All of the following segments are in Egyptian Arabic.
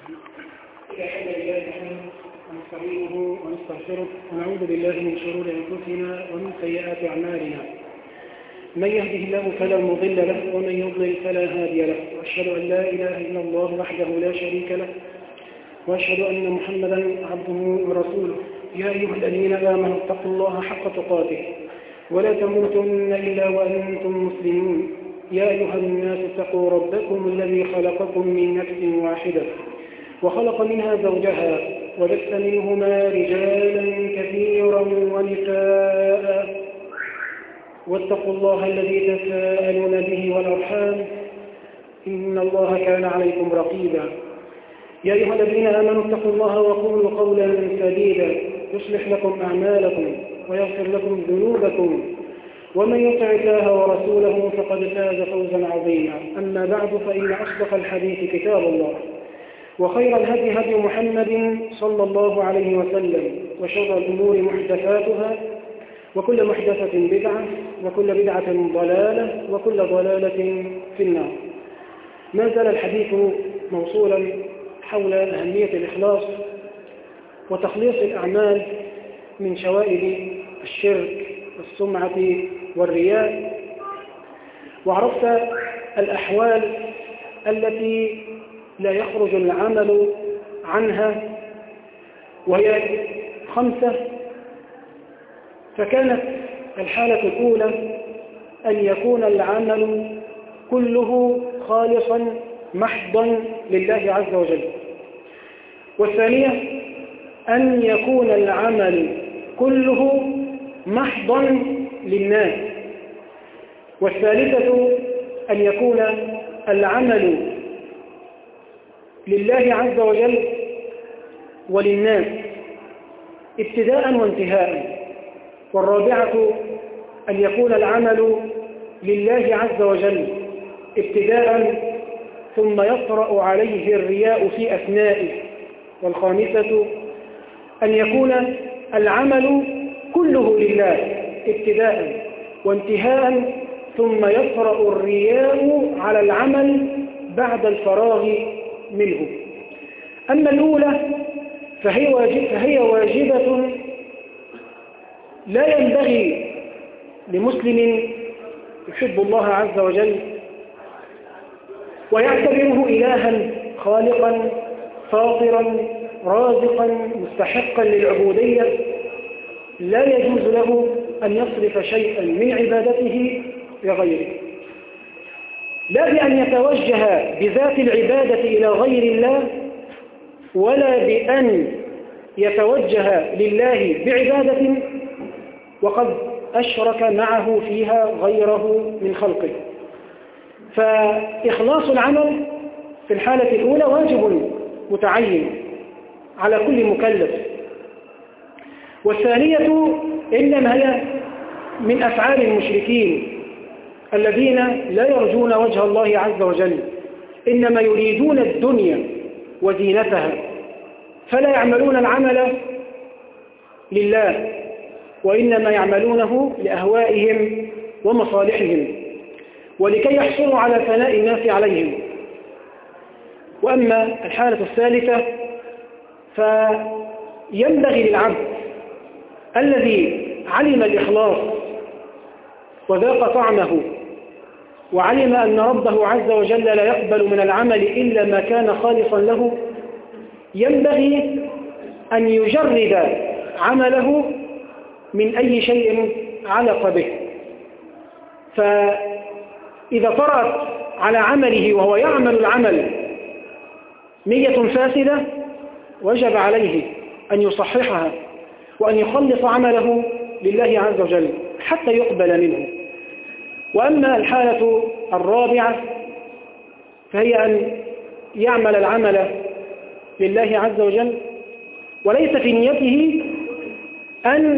الحمد لله ونستعينه ونستغفره ونعوذ بالله من شرور انفسنا ومن سيئات اعمالنا من يهده الله فلا مضل له ومن يضلل فلا هادي له واشهد ان لا اله الا الله وحده لا شريك له واشهد ان محمدا عبده ورسوله يا ايها الذين امنوا اتقوا الله حق تقاته ولا تموتن الا وانتم مسلمون يا ايها الناس اتقوا ربكم الذي خلقكم من نفس واحده وخلق منها زوجها وبث منهما رجالا كثيرا ونساء واتقوا الله الذي تساءلون به والأرحام إن الله كان عليكم رقيبا يا أيها الذين آمنوا اتقوا الله وقولوا قولا سديدا يصلح لكم أعمالكم ويغفر لكم ذنوبكم ومن يطع الله ورسوله فقد فاز فوزا عظيما أما بعد فإن أصدق الحديث كتاب الله وخير الهدي هدي محمد صلى الله عليه وسلم وشر الأمور محدثاتها وكل محدثة بدعة وكل بدعة ضلالة وكل ضلالة في النار ما زال الحديث موصولا حول أهمية الإخلاص وتخليص الأعمال من شوائب الشرك والسمعة والرياء وعرفت الأحوال التي لا يخرج العمل عنها وهي خمسة فكانت الحالة الأولى أن يكون العمل كله خالصا محضا لله عز وجل والثانية أن يكون العمل كله محضا للناس والثالثة أن يكون العمل لله عز وجل وللناس ابتداء وانتهاء والرابعة أن يكون العمل لله عز وجل ابتداء ثم يطرأ عليه الرياء في أثنائه والخامسة أن يكون العمل كله لله ابتداء وانتهاء ثم يطرأ الرياء على العمل بعد الفراغ منه أما الأولى فهي, واجب فهي واجبة لا ينبغي لمسلم يحب الله عز وجل ويعتبره إلها خالقا فاطرا رازقا مستحقا للعبودية لا يجوز له أن يصرف شيئا من عبادته لغيره لا بأن يتوجه بذات العبادة إلى غير الله ولا بأن يتوجه لله بعبادة وقد أشرك معه فيها غيره من خلقه فإخلاص العمل في الحالة الأولى واجب متعين على كل مكلف والثانية إنما هي من أفعال المشركين الذين لا يرجون وجه الله عز وجل إنما يريدون الدنيا وزينتها فلا يعملون العمل لله وإنما يعملونه لأهوائهم ومصالحهم ولكي يحصلوا على ثناء الناس عليهم وأما الحالة الثالثة فينبغي للعبد الذي علم الإخلاص وذاق طعمه وعلم أن ربه عز وجل لا يقبل من العمل إلا ما كان خالصا له ينبغي أن يجرد عمله من أي شيء علق به فإذا طرأت على عمله وهو يعمل العمل نية فاسدة وجب عليه أن يصححها وأن يخلص عمله لله عز وجل حتى يقبل منه وأما الحالة الرابعة فهي أن يعمل العمل لله عز وجل وليس في نيته أن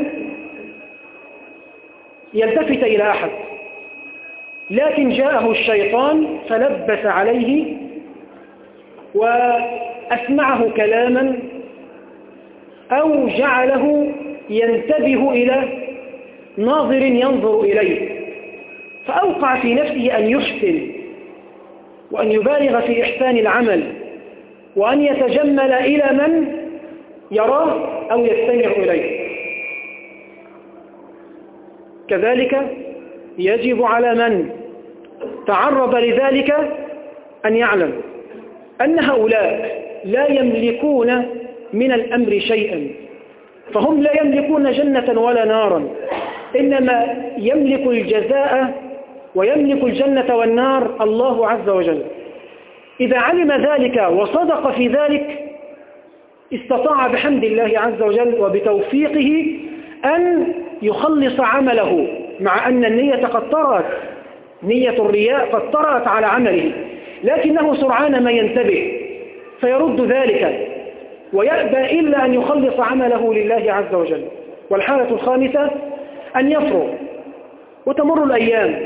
يلتفت إلى أحد لكن جاءه الشيطان فلبس عليه وأسمعه كلاما أو جعله ينتبه إلى ناظر ينظر إليه فأوقع في نفسه أن يحسن وأن يبالغ في إحسان العمل وأن يتجمل إلى من يراه أو يستمع إليه كذلك يجب على من تعرض لذلك أن يعلم أن هؤلاء لا يملكون من الأمر شيئا فهم لا يملكون جنة ولا نارا إنما يملك الجزاء ويملك الجنة والنار الله عز وجل إذا علم ذلك وصدق في ذلك استطاع بحمد الله عز وجل وبتوفيقه أن يخلص عمله مع أن النية قد طرأت نية الرياء قد طرأت على عمله لكنه سرعان ما ينتبه فيرد ذلك ويأبى إلا أن يخلص عمله لله عز وجل والحالة الخامسة أن يفرغ وتمر الأيام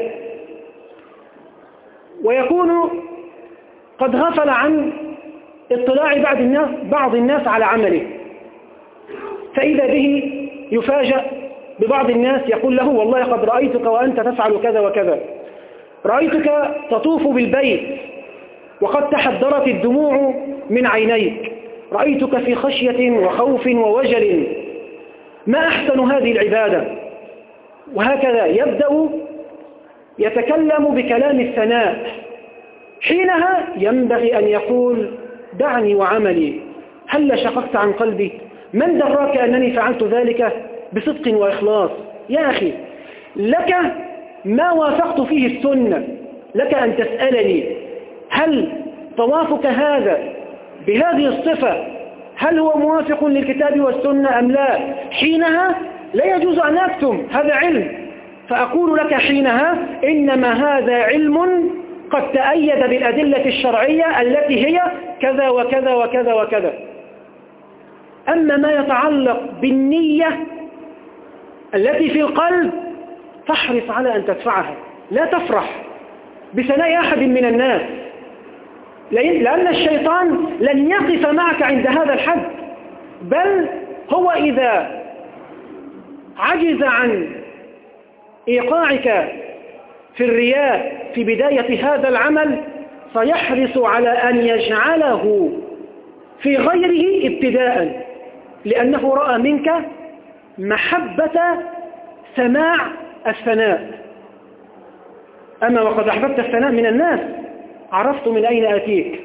ويكون قد غفل عن اطلاع بعض الناس, بعض الناس على عمله فإذا به يفاجأ ببعض الناس يقول له والله قد رأيتك وأنت تفعل كذا وكذا رأيتك تطوف بالبيت وقد تحدرت الدموع من عينيك رأيتك في خشية وخوف ووجل ما أحسن هذه العبادة وهكذا يبدأ يتكلم بكلام الثناء حينها ينبغي أن يقول دعني وعملي هل شققت عن قلبي من دراك أنني فعلت ذلك بصدق وإخلاص يا أخي لك ما وافقت فيه السنة لك أن تسألني هل طوافك هذا بهذه الصفة هل هو موافق للكتاب والسنة أم لا حينها لا يجوز أن أكتم هذا علم فأقول لك حينها إنما هذا علم قد تأيد بالأدلة الشرعية التي هي كذا وكذا وكذا وكذا أما ما يتعلق بالنية التي في القلب فاحرص على أن تدفعها لا تفرح بثناء أحد من الناس لأن الشيطان لن يقف معك عند هذا الحد بل هو إذا عجز عن إيقاعك في الرياء في بداية هذا العمل سيحرص على أن يجعله في غيره ابتداء لأنه رأى منك محبة سماع الثناء أما وقد أحببت الثناء من الناس عرفت من أين أتيك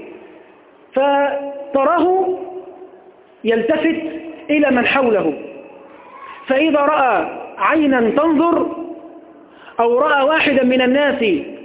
فتراه يلتفت إلى من حوله فإذا رأى عينا تنظر أو رأى واحدا من الناس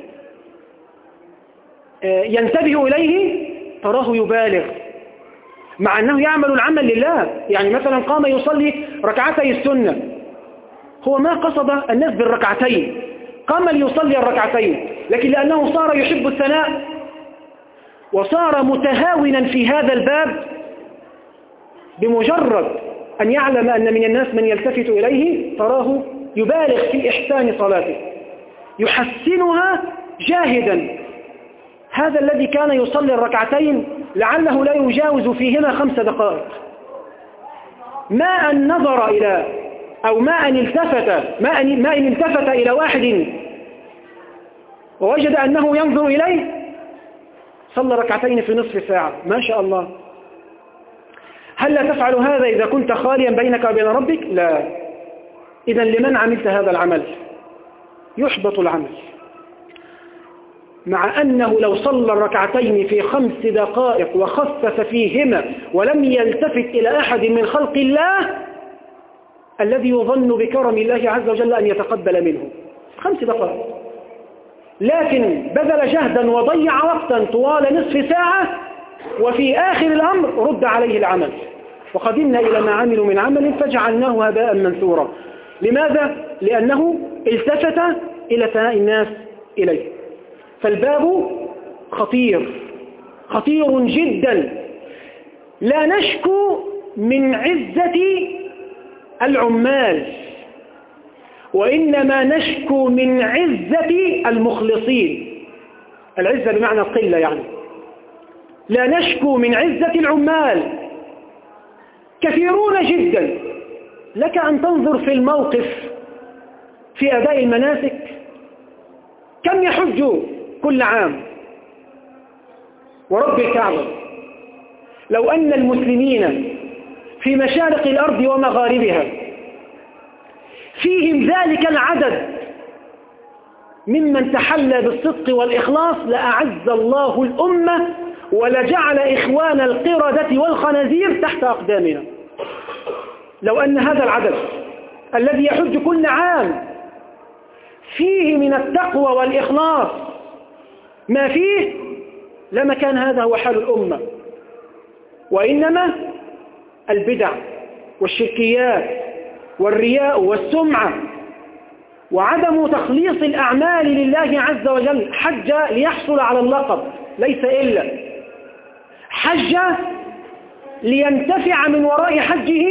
آه، ينتبه إليه تراه يبالغ مع أنه يعمل العمل لله يعني مثلا قام يصلي ركعتي السنة هو ما قصد الناس بالركعتين قام ليصلي الركعتين لكن لأنه صار يحب الثناء وصار متهاونا في هذا الباب بمجرد أن يعلم أن من الناس من يلتفت إليه تراه يبالغ في إحسان صلاته يحسنها جاهدا هذا الذي كان يصلي الركعتين لعله لا يجاوز فيهما خمس دقائق ما أن نظر إلى أو ما أن التفت ما أن, ما أن التفت إلى واحد ووجد أنه ينظر إليه صلى ركعتين في نصف ساعة ما شاء الله هل لا تفعل هذا إذا كنت خاليا بينك وبين ربك لا إذا لمن عملت هذا العمل يحبط العمل مع أنه لو صلى الركعتين في خمس دقائق وخفف فيهما ولم يلتفت إلى أحد من خلق الله الذي يظن بكرم الله عز وجل أن يتقبل منه خمس دقائق لكن بذل جهدا وضيع وقتا طوال نصف ساعة وفي آخر الأمر رد عليه العمل وقدمنا إلى ما عملوا من عمل فجعلناه هباء منثورا لماذا؟ لأنه التفت إلى ثناء الناس إليه فالباب خطير خطير جدا لا نشكو من عزة العمال وإنما نشكو من عزة المخلصين العزة بمعنى القلة يعني لا نشكو من عزة العمال كثيرون جدا لك أن تنظر في الموقف في أداء المناسك كم يحج كل عام ورب الكعبة لو أن المسلمين في مشارق الأرض ومغاربها فيهم ذلك العدد ممن تحلى بالصدق والإخلاص لأعز الله الأمة ولجعل إخوان القردة والخنازير تحت أقدامنا لو أن هذا العدد الذي يحج كل عام فيه من التقوى والإخلاص ما فيه لما كان هذا هو حال الأمة وإنما البدع والشركيات والرياء والسمعة وعدم تخليص الأعمال لله عز وجل حج ليحصل على اللقب ليس إلا حج لينتفع من وراء حجه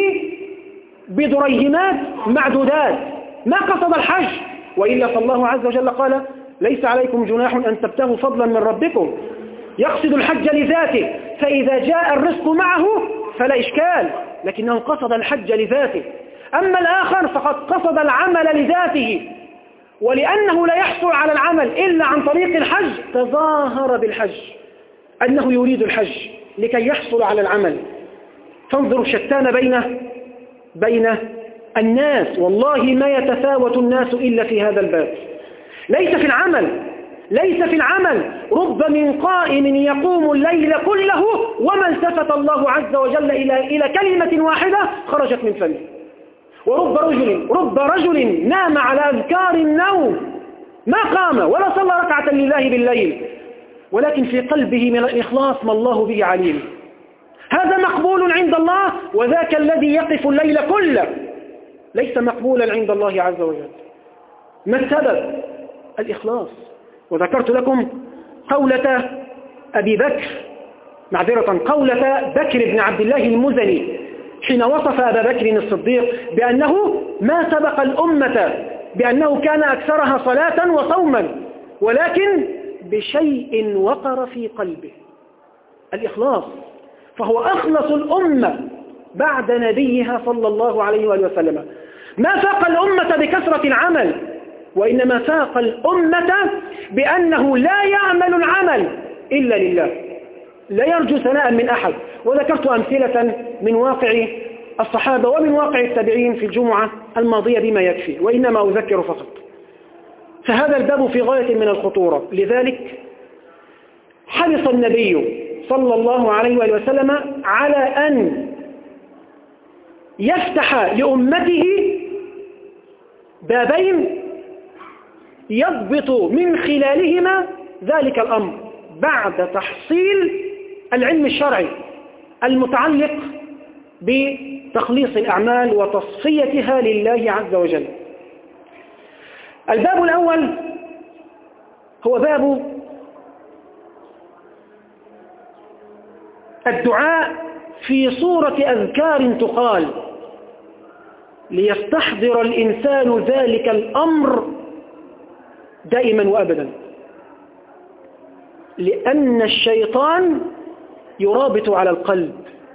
بدريهمات معدودات ما قصد الحج وإلا فالله عز وجل قال ليس عليكم جناح أن تبتغوا فضلا من ربكم يقصد الحج لذاته فإذا جاء الرزق معه فلا إشكال لكنه قصد الحج لذاته أما الآخر فقد قصد العمل لذاته ولأنه لا يحصل على العمل إلا عن طريق الحج تظاهر بالحج أنه يريد الحج لكي يحصل على العمل فانظروا شتان بين بين الناس والله ما يتفاوت الناس إلا في هذا الباب ليس في العمل ليس في العمل رب من قائم يقوم الليل كله وما التفت الله عز وجل إلى, إلى كلمة واحدة خرجت من فمه ورب رجل رب رجل نام على أذكار النوم ما قام ولا صلى ركعة لله بالليل ولكن في قلبه من الإخلاص ما الله به عليم هذا مقبول عند الله وذاك الذي يقف الليل كله ليس مقبولا عند الله عز وجل ما السبب الإخلاص وذكرت لكم قولة أبي بكر معذرة قولة بكر بن عبد الله المزني حين وصف أبا بكر الصديق بأنه ما سبق الأمة بأنه كان أكثرها صلاة وصوما ولكن بشيء وقر في قلبه الإخلاص فهو أخلص الأمة بعد نبيها صلى الله عليه وآله وسلم ما فاق الأمة بكثرة العمل وإنما فاق الأمة بأنه لا يعمل العمل إلا لله لا يرجو ثناء من أحد وذكرت أمثلة من واقع الصحابة ومن واقع التابعين في الجمعة الماضية بما يكفي وإنما أذكر فقط فهذا الباب في غاية من الخطورة لذلك حرص النبي صلى الله عليه وآله وسلم على أن يفتح لأمته بابين يضبط من خلالهما ذلك الأمر بعد تحصيل العلم الشرعي المتعلق بتخليص الأعمال وتصفيتها لله عز وجل الباب الأول هو باب الدعاء في صورة أذكار تقال ليستحضر الإنسان ذلك الأمر دائما وأبدا لأن الشيطان يرابط على القلب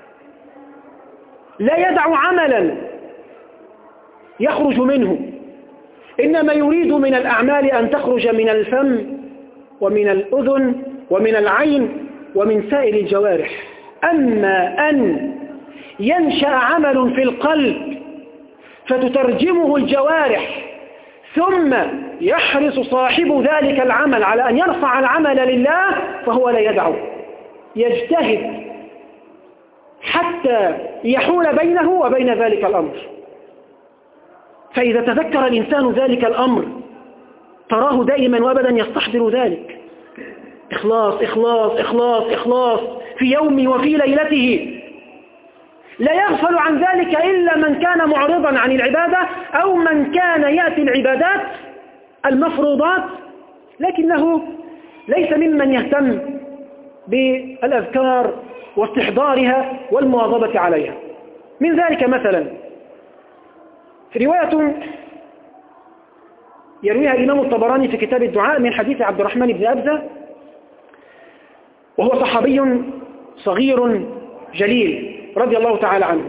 لا يدع عملا يخرج منه إنما يريد من الأعمال أن تخرج من الفم ومن الأذن ومن العين ومن سائر الجوارح أما أن ينشأ عمل في القلب فتترجمه الجوارح ثم يحرص صاحب ذلك العمل على أن يرفع العمل لله فهو لا يدعو يجتهد حتى يحول بينه وبين ذلك الأمر فإذا تذكر الإنسان ذلك الأمر تراه دائما وابدا يستحضر ذلك إخلاص إخلاص إخلاص إخلاص في يوم وفي ليلته لا يغفل عن ذلك إلا من كان معرضا عن العبادة أو من كان يأتي العبادات المفروضات لكنه ليس ممن يهتم بالأذكار واستحضارها والمواظبة عليها من ذلك مثلا في رواية يرويها الإمام الطبراني في كتاب الدعاء من حديث عبد الرحمن بن أبزة وهو صحابي صغير جليل رضي الله تعالى عنه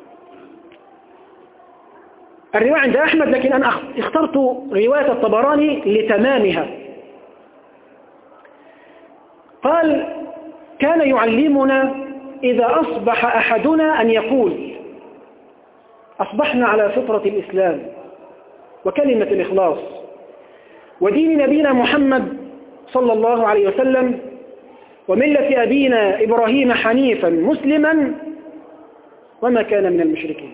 الرواية عند أحمد لكن أنا اخترت رواية الطبراني لتمامها قال كان يعلمنا إذا أصبح أحدنا أن يقول أصبحنا على فطرة الإسلام وكلمة الإخلاص ودين نبينا محمد صلى الله عليه وسلم وملة أبينا إبراهيم حنيفا مسلما وما كان من المشركين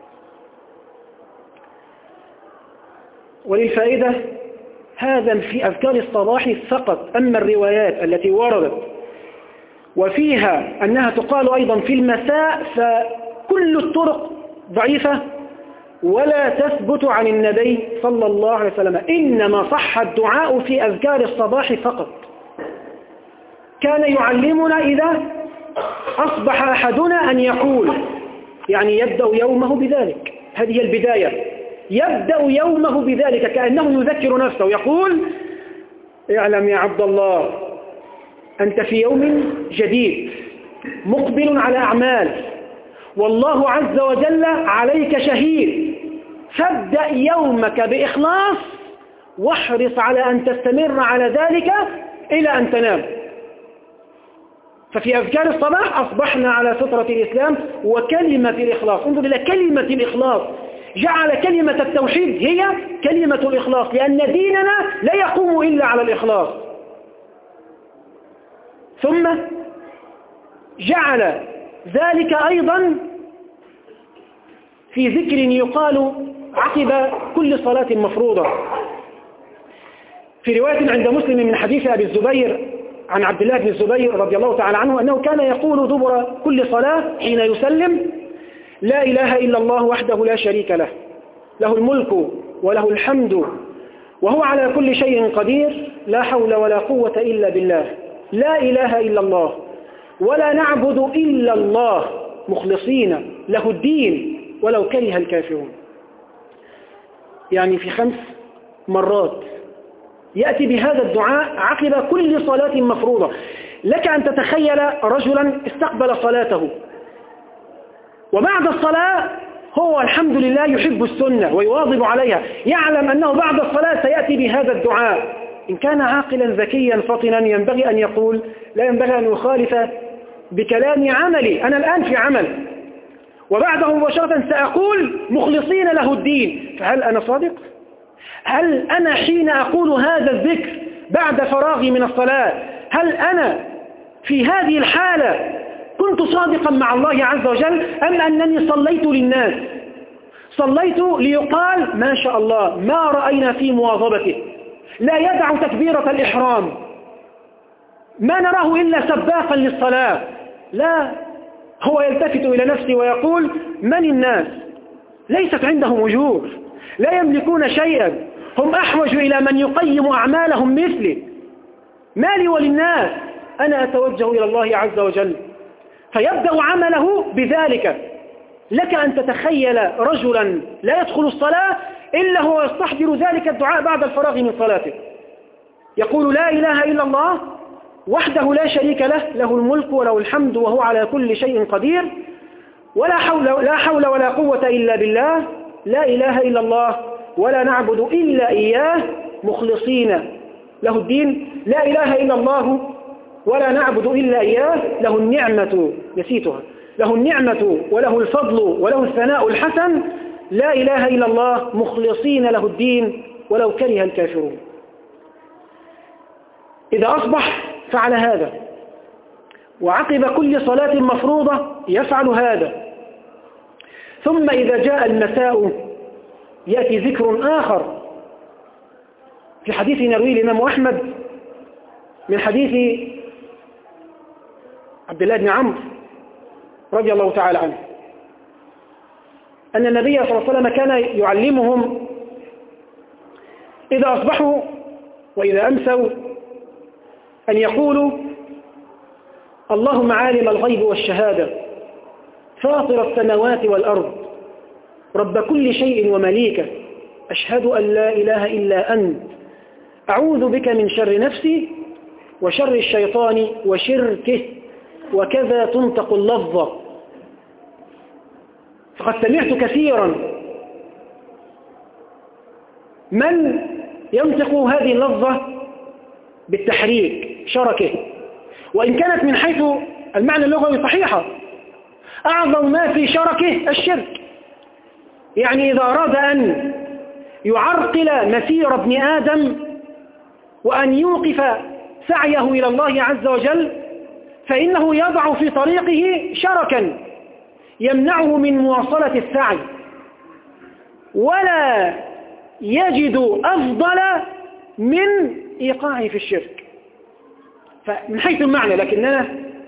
وللفائدة هذا في أذكار الصباح فقط أما الروايات التي وردت وفيها أنها تقال أيضا في المساء فكل الطرق ضعيفة ولا تثبت عن النبي صلى الله عليه وسلم إنما صح الدعاء في أذكار الصباح فقط كان يعلمنا إذا أصبح أحدنا أن يقول يعني يبدأ يومه بذلك هذه البداية يبدأ يومه بذلك كأنه يذكر نفسه يقول اعلم يا عبد الله أنت في يوم جديد مقبل على أعمال والله عز وجل عليك شهيد فابدأ يومك بإخلاص واحرص على أن تستمر على ذلك إلى أن تنام ففي أذكار الصباح أصبحنا على فطرة الإسلام وكلمة الإخلاص انظر إلى كلمة الإخلاص جعل كلمة التوحيد هي كلمة الإخلاص لأن ديننا لا يقوم إلا على الإخلاص ثم جعل ذلك أيضا في ذكر يقال عقب كل صلاة مفروضة في رواية عند مسلم من حديث أبي الزبير عن عبد الله بن الزبير رضي الله تعالى عنه أنه كان يقول دبر كل صلاة حين يسلم لا إله إلا الله وحده لا شريك له له الملك وله الحمد وهو على كل شيء قدير لا حول ولا قوة إلا بالله لا إله إلا الله ولا نعبد إلا الله مخلصين له الدين ولو كره الكافرون يعني في خمس مرات يأتي بهذا الدعاء عقب كل صلاة مفروضة لك أن تتخيل رجلا استقبل صلاته وبعد الصلاة هو الحمد لله يحب السنة ويواظب عليها يعلم أنه بعد الصلاة سيأتي بهذا الدعاء إن كان عاقلا ذكيا فطنا ينبغي أن يقول لا ينبغي أن يخالف بكلام عملي أنا الآن في عمل وبعده مباشرة سأقول مخلصين له الدين فهل أنا صادق؟ هل أنا حين أقول هذا الذكر بعد فراغي من الصلاة هل أنا في هذه الحالة كنت صادقا مع الله عز وجل أم أنني صليت للناس صليت ليقال ما شاء الله ما رأينا في مواظبته لا يدع تكبيرة الإحرام ما نراه إلا سباقا للصلاة لا هو يلتفت إلى نفسه ويقول من الناس ليست عندهم وجوه لا يملكون شيئا هم أحوج إلى من يقيم أعمالهم مثلي مالي وللناس أنا أتوجه إلى الله عز وجل فيبدأ عمله بذلك لك أن تتخيل رجلا لا يدخل الصلاة إلا هو يستحضر ذلك الدعاء بعد الفراغ من صلاته يقول لا إله إلا الله وحده لا شريك له له الملك وله الحمد وهو على كل شيء قدير ولا حول, لا حول ولا قوة إلا بالله لا إله إلا الله ولا نعبد إلا إياه مخلصين له الدين لا إله إلا الله ولا نعبد إلا إياه له النعمة نسيتها له النعمة وله الفضل وله الثناء الحسن لا إله إلا الله مخلصين له الدين ولو كره الكافرون إذا أصبح فعل هذا وعقب كل صلاة مفروضة يفعل هذا ثم إذا جاء المساء يأتي ذكر آخر في حديث نروي الإمام أحمد من حديث عبد الله بن عمرو رضي الله تعالى عنه أن النبي صلى الله عليه وسلم كان يعلمهم إذا أصبحوا وإذا أمسوا أن يقولوا اللهم عالم الغيب والشهادة فاطر السماوات والأرض رب كل شيء ومليكه أشهد أن لا إله إلا أنت أعوذ بك من شر نفسي وشر الشيطان وشركه وكذا تنطق اللفظة فقد سمعت كثيرا من ينطق هذه اللفظة بالتحريك شركه وإن كانت من حيث المعنى اللغوي صحيحة أعظم ما في شركه الشرك يعني إذا أراد أن يعرقل مسير ابن آدم وأن يوقف سعيه إلى الله عز وجل فإنه يضع في طريقه شركا يمنعه من مواصلة السعي ولا يجد أفضل من إيقاعه في الشرك فمن حيث المعنى لكننا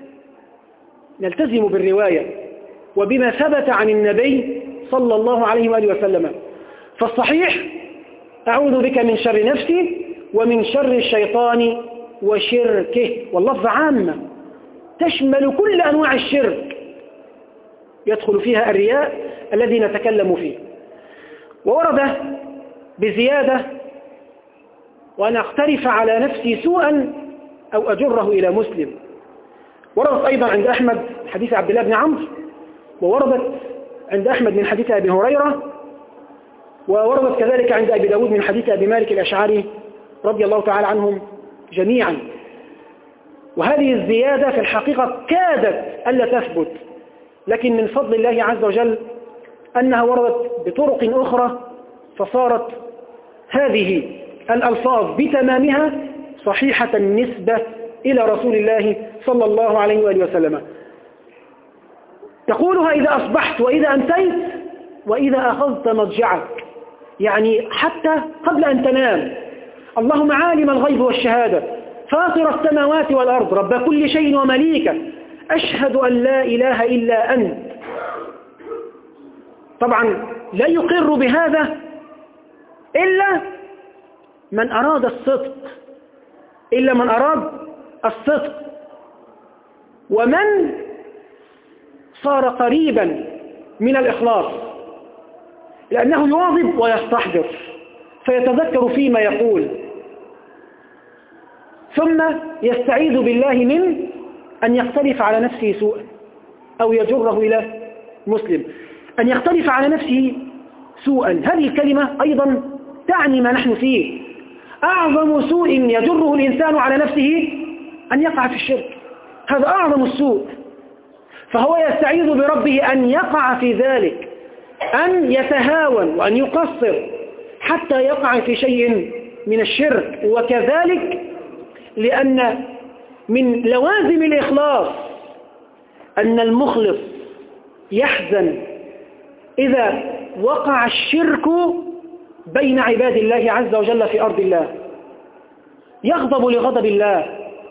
نلتزم بالرواية وبما ثبت عن النبي صلى الله عليه وآله وسلم فالصحيح أعوذ بك من شر نفسي ومن شر الشيطان وشركه واللفظ عامة تشمل كل أنواع الشرك يدخل فيها الرياء الذي نتكلم فيه وورد بزيادة وأن أقترف على نفسي سوءا أو أجره إلى مسلم وردت أيضا عند أحمد حديث عبد الله بن عمرو ووردت عند أحمد من حديث أبي هريرة ووردت كذلك عند أبي داود من حديث أبي مالك الأشعري رضي الله تعالى عنهم جميعا وهذه الزيادة في الحقيقة كادت ألا تثبت لكن من فضل الله عز وجل أنها وردت بطرق أخرى فصارت هذه الألفاظ بتمامها صحيحة النسبة إلى رسول الله صلى الله عليه وآله وسلم تقولها إذا أصبحت وإذا أمسيت وإذا أخذت مضجعك يعني حتى قبل أن تنام اللهم عالم الغيب والشهادة فاطر السماوات والأرض رب كل شيء ومليكه أشهد أن لا إله إلا أنت طبعا لا يقر بهذا إلا من أراد الصدق إلا من أراد الصدق ومن صار قريبا من الإخلاص لأنه يواظب ويستحضر فيتذكر فيما يقول ثم يستعيذ بالله من أن يختلف على نفسه سوءا أو يجره إلى مسلم أن يختلف على نفسه سوءا هذه الكلمة أيضا تعني ما نحن فيه أعظم سوء يجره الإنسان على نفسه أن يقع في الشرك هذا أعظم السوء فهو يستعيذ بربه أن يقع في ذلك أن يتهاون وأن يقصر حتى يقع في شيء من الشرك وكذلك لأن من لوازم الإخلاص أن المخلص يحزن إذا وقع الشرك بين عباد الله عز وجل في أرض الله يغضب لغضب الله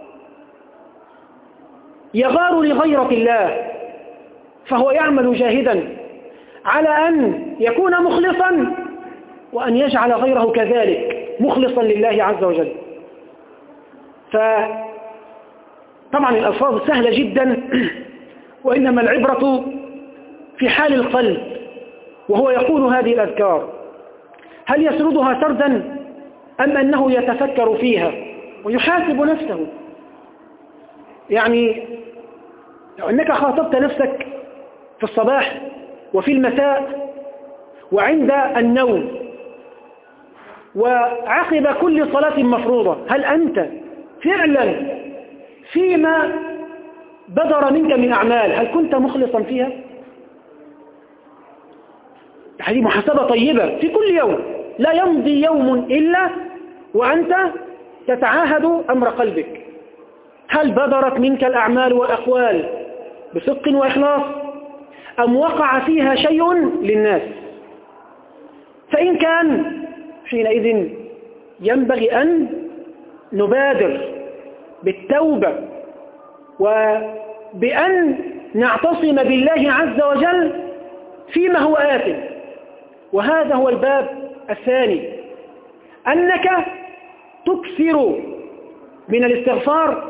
يغار لغيرة الله فهو يعمل جاهدا على أن يكون مخلصا وأن يجعل غيره كذلك مخلصا لله عز وجل فطبعا الألفاظ سهلة جدا وإنما العبرة في حال القلب وهو يقول هذه الأذكار هل يسردها سردا أم أنه يتفكر فيها ويحاسب نفسه يعني لو أنك خاطبت نفسك في الصباح وفي المساء وعند النوم وعقب كل صلاة مفروضة هل أنت فعلا فيما بدر منك من أعمال هل كنت مخلصا فيها؟ هذه محاسبة طيبة في كل يوم لا يمضي يوم إلا وأنت تتعاهد أمر قلبك هل بدرت منك الأعمال والأقوال بصدق وإخلاص أم وقع فيها شيء للناس فإن كان حينئذ ينبغي أن نبادر بالتوبة وبأن نعتصم بالله عز وجل فيما هو آت وهذا هو الباب الثاني أنك تكثر من الاستغفار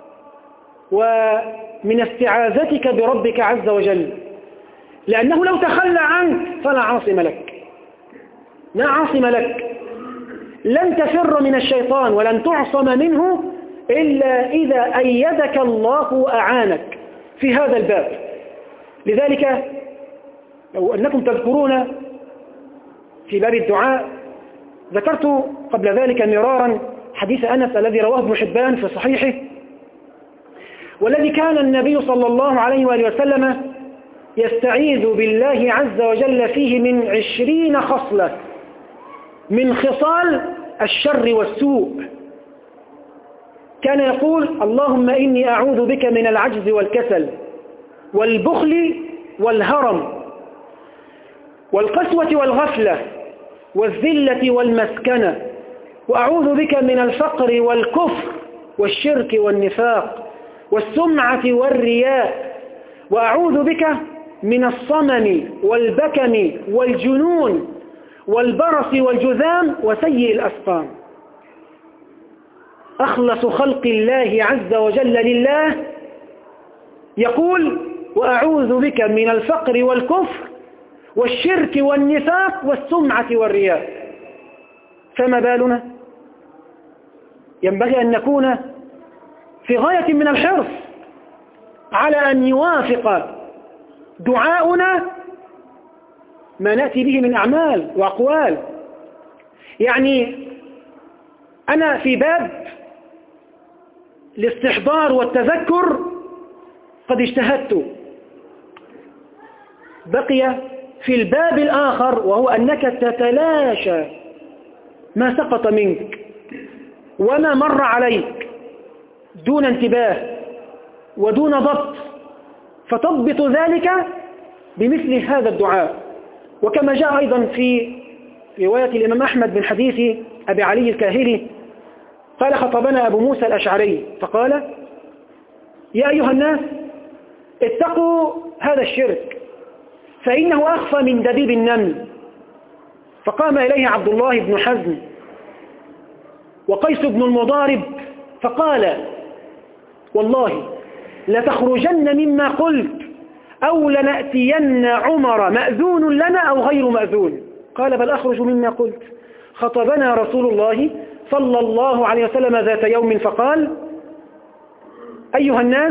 ومن استعاذتك بربك عز وجل لأنه لو تخلى عنك فلا عاصم لك لا عاصم لك لن تفر من الشيطان ولن تعصم منه إلا إذا أيدك الله وأعانك في هذا الباب لذلك لو أنكم تذكرون في باب الدعاء ذكرت قبل ذلك مرارا حديث أنس الذي رواه ابن حبان في صحيحه والذي كان النبي صلى الله عليه وآله وسلم يستعيذ بالله عز وجل فيه من عشرين خصلة من خصال الشر والسوء كان يقول اللهم إني أعوذ بك من العجز والكسل والبخل والهرم والقسوة والغفلة والذلة والمسكنة وأعوذ بك من الفقر والكفر والشرك والنفاق والسمعة والرياء وأعوذ بك من الصمم والبكم والجنون والبرص والجذام وسيء الأسقام أخلص خلق الله عز وجل لله يقول وأعوذ بك من الفقر والكفر والشرك والنفاق والسمعة والرياء فما بالنا ينبغي أن نكون في غاية من الحرص على أن يوافق دعاؤنا ما نأتي به من أعمال وأقوال يعني أنا في باب الاستحضار والتذكر قد اجتهدت بقي في الباب الآخر وهو أنك تتلاشى ما سقط منك وما مر عليك دون انتباه ودون ضبط فتضبط ذلك بمثل هذا الدعاء وكما جاء أيضا في رواية الإمام أحمد من حديث أبي علي الكاهلي قال خطبنا أبو موسى الأشعري فقال يا أيها الناس اتقوا هذا الشرك فإنه أخفى من دبيب النمل فقام إليه عبد الله بن حزم وقيس بن المضارب فقال والله لتخرجن مما قلت أو لنأتين عمر مأذون لنا أو غير مأذون قال بل أخرج مما قلت خطبنا رسول الله صلى الله عليه وسلم ذات يوم فقال أيها الناس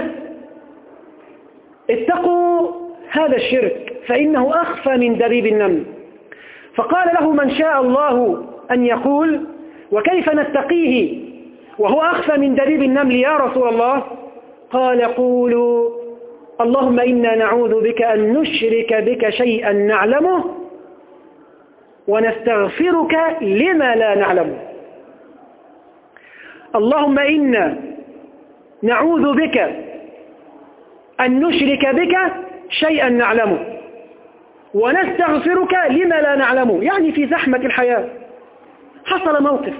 اتقوا هذا الشرك فإنه أخفى من دبيب النمل فقال له من شاء الله أن يقول وكيف نتقيه وهو أخفى من دبيب النمل يا رسول الله قال قولوا اللهم إنا نعوذ بك أن نشرك بك شيئا نعلمه ونستغفرك لما لا نعلمه اللهم إنا نعوذ بك أن نشرك بك شيئا نعلمه ونستغفرك لما لا نعلمه يعني في زحمة الحياة حصل موقف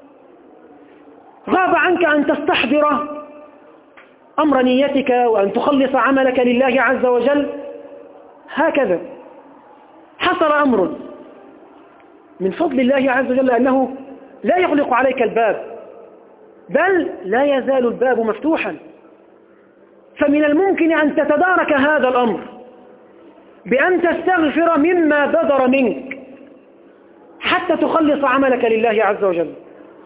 غاب عنك أن تستحضر أمر نيتك وأن تخلص عملك لله عز وجل هكذا حصل أمر من فضل الله عز وجل أنه لا يغلق عليك الباب بل لا يزال الباب مفتوحا فمن الممكن أن تتدارك هذا الأمر بأن تستغفر مما بدر منك حتى تخلص عملك لله عز وجل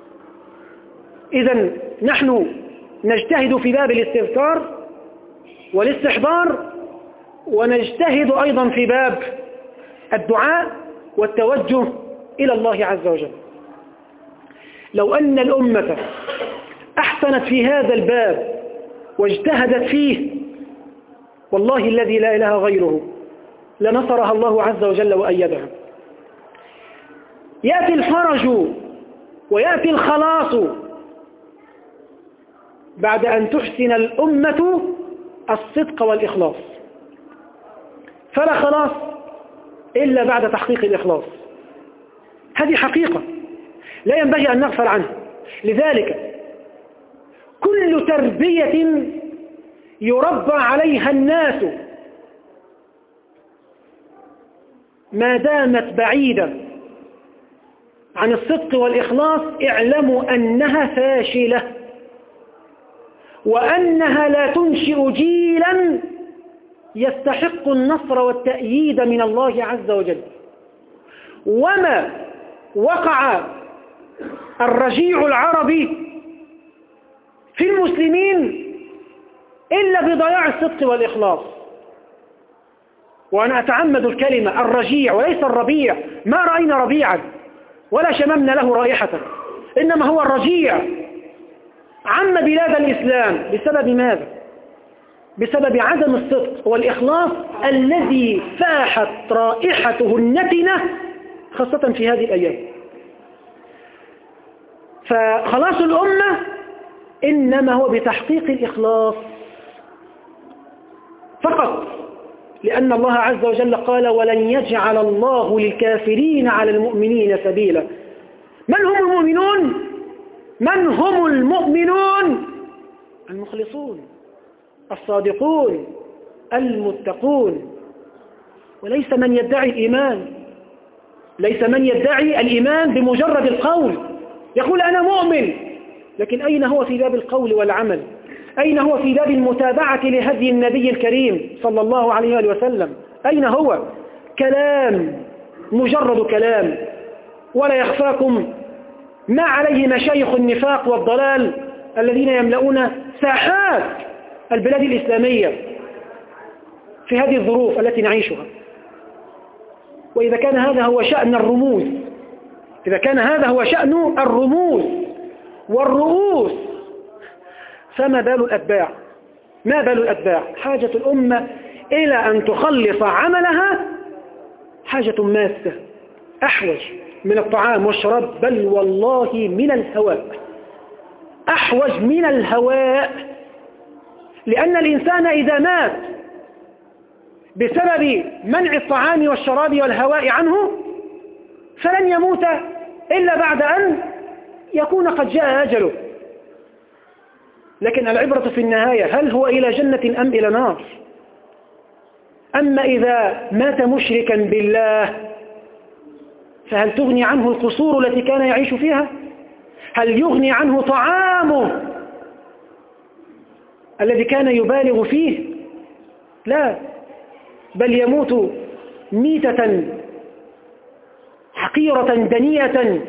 إذا نحن نجتهد في باب الاستذكار والاستحضار ونجتهد أيضا في باب الدعاء والتوجه إلى الله عز وجل لو أن الأمة أحسنت في هذا الباب واجتهدت فيه والله الذي لا إله غيره لنصرها الله عز وجل وأيدها يأتي الفرج ويأتي الخلاص بعد أن تحسن الأمة الصدق والإخلاص فلا خلاص إلا بعد تحقيق الإخلاص هذه حقيقة لا ينبغي أن نغفل عنها لذلك كل تربية يربى عليها الناس ما دامت بعيدة عن الصدق والإخلاص اعلموا أنها فاشلة وأنها لا تنشئ جيلا يستحق النصر والتأييد من الله عز وجل وما وقع الرجيع العربي في المسلمين إلا بضياع الصدق والإخلاص وأنا أتعمد الكلمة الرجيع وليس الربيع ما رأينا ربيعا ولا شممنا له رائحة إنما هو الرجيع عم بلاد الإسلام بسبب ماذا؟ بسبب عدم الصدق والإخلاص الذي فاحت رائحته النتنة خاصة في هذه الأيام فخلاص الأمة إنما هو بتحقيق الإخلاص فقط لأن الله عز وجل قال ولن يجعل الله للكافرين على المؤمنين سبيلا من هم المؤمنون؟ من هم المؤمنون؟ المخلصون الصادقون المتقون وليس من يدعي الإيمان ليس من يدعي الإيمان بمجرد القول يقول أنا مؤمن لكن أين هو في باب القول والعمل أين هو في باب المتابعة لهدي النبي الكريم صلى الله عليه وسلم أين هو كلام مجرد كلام ولا يخفاكم ما عليه مشايخ النفاق والضلال الذين يملؤون ساحات البلاد الإسلامية في هذه الظروف التي نعيشها وإذا كان هذا هو شأن الرموز إذا كان هذا هو شأن الرموز والرؤوس فما بال الأتباع ما بال الأتباع حاجة الأمة إلى أن تخلص عملها حاجة ماسة أحوج من الطعام والشراب بل والله من الهواء أحوج من الهواء لأن الإنسان إذا مات بسبب منع الطعام والشراب والهواء عنه فلن يموت إلا بعد أن يكون قد جاء أجله لكن العبرة في النهاية هل هو إلى جنة أم إلى نار أما إذا مات مشركا بالله فهل تغني عنه القصور التي كان يعيش فيها هل يغني عنه طعامه الذي كان يبالغ فيه لا بل يموت ميتة حقيرة دنية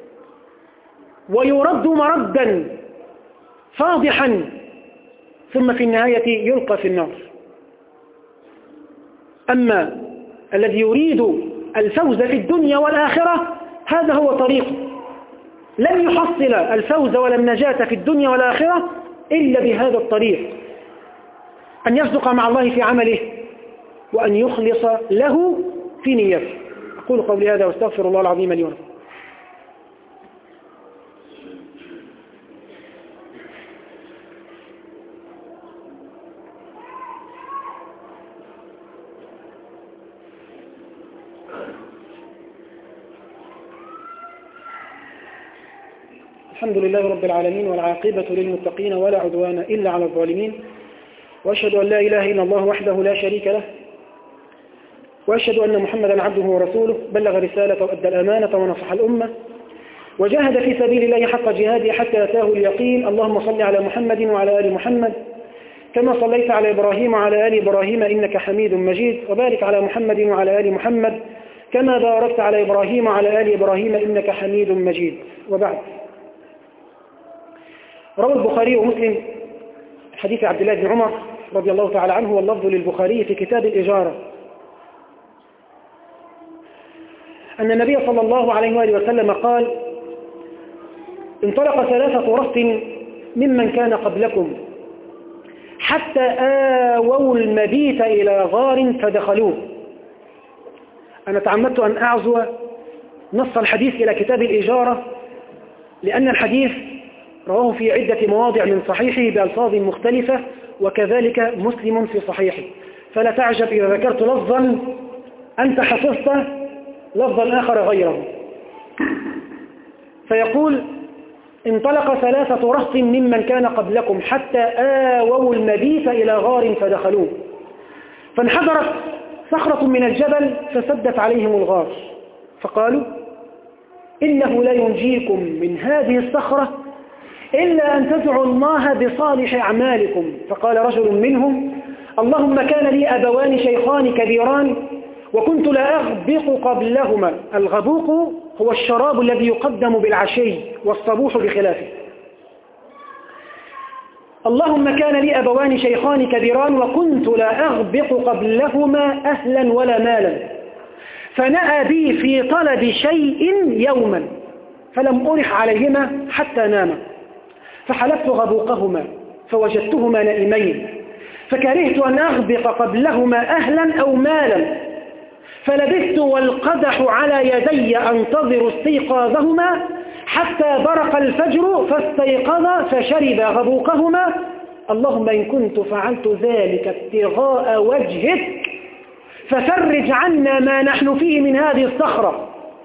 ويرد مردا فاضحا ثم في النهاية يلقى في النار أما الذي يريد الفوز في الدنيا والآخرة هذا هو طريقه لن يحصل الفوز ولا النجاة في الدنيا والآخرة إلا بهذا الطريق أن يصدق مع الله في عمله وأن يخلص له في نيته أقول قولي هذا واستغفر الله العظيم لي ولكم الحمد لله رب العالمين والعاقبة للمتقين ولا عدوان إلا على الظالمين وأشهد أن لا إله إلا الله وحده لا شريك له وأشهد أن محمدا عبده ورسوله بلغ رسالة وأدى الأمانة ونصح الأمة وجاهد في سبيل الله حق جهاده حتى أتاه اليقين اللهم صل على محمد وعلى آل محمد كما صليت على إبراهيم وعلى آل إبراهيم إنك حميد مجيد وبارك على محمد وعلى آل محمد كما باركت على إبراهيم وعلى آل إبراهيم إنك حميد مجيد وبعد روى البخاري ومسلم حديث عبد الله بن عمر رضي الله تعالى عنه واللفظ للبخاري في كتاب الإجارة أن النبي صلى الله عليه وآله وسلم قال انطلق ثلاثة رهط ممن كان قبلكم حتى آووا المبيت إلى غار فدخلوه أنا تعمدت أن أعزو نص الحديث إلى كتاب الإجارة لأن الحديث رواه في عدة مواضع من صحيحه بألفاظ مختلفة وكذلك مسلم في صحيحه فلا تعجب إذا ذكرت لفظا أنت حفظت لفظا آخر غيره فيقول انطلق ثلاثة رهط ممن كان قبلكم حتى آووا المبيت إلى غار فدخلوه فانحدرت صخرة من الجبل فسدت عليهم الغار فقالوا إنه لا ينجيكم من هذه الصخرة إلا أن تدعوا الله بصالح أعمالكم فقال رجل منهم اللهم كان لي أبوان شيخان كبيران وكنت لا أغبق قبلهما الغبوق هو الشراب الذي يقدم بالعشي والصبوح بخلافه اللهم كان لي أبوان شيخان كبيران وكنت لا أغبق قبلهما أهلا ولا مالا فنأى بي في طلب شيء يوما فلم أرح عليهما حتى ناما فحلفت غبوقهما فوجدتهما نائمين فكرهت أن أغبق قبلهما أهلا أو مالا فلبثت والقدح على يدي أنتظر استيقاظهما حتى برق الفجر فاستيقظ فشرب غبوقهما اللهم إن كنت فعلت ذلك ابتغاء وجهك ففرج عنا ما نحن فيه من هذه الصخرة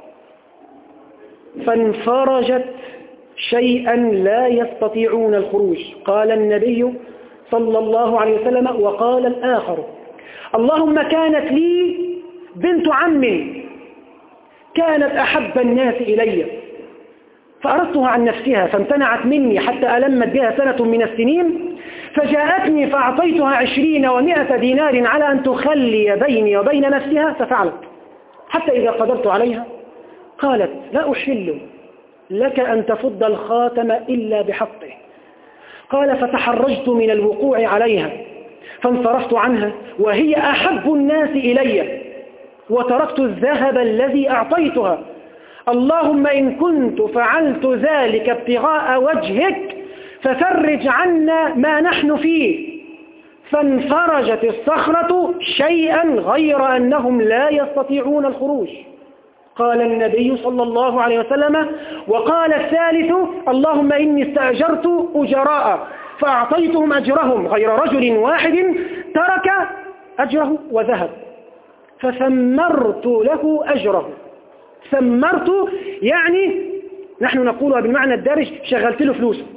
فانفرجت شيئا لا يستطيعون الخروج قال النبي صلى الله عليه وسلم وقال الآخر اللهم كانت لي بنت عم كانت أحب الناس إلي فأردتها عن نفسها فامتنعت مني حتى ألمت بها سنة من السنين فجاءتني فأعطيتها عشرين ومائة دينار على أن تخلي بيني وبين نفسها ففعلت حتى إذا قدرت عليها قالت لا أحل لك أن تفض الخاتم إلا بحقه قال فتحرجت من الوقوع عليها فانصرفت عنها وهي أحب الناس إلي وتركت الذهب الذي أعطيتها اللهم إن كنت فعلت ذلك ابتغاء وجهك ففرج عنا ما نحن فيه فانفرجت الصخرة شيئا غير أنهم لا يستطيعون الخروج قال النبي صلى الله عليه وسلم وقال الثالث اللهم إني استأجرت أجراء فأعطيتهم أجرهم غير رجل واحد ترك أجره وذهب فثمرت له أجره ثمرت يعني نحن نقولها بالمعنى الدارج شغلت له فلوسه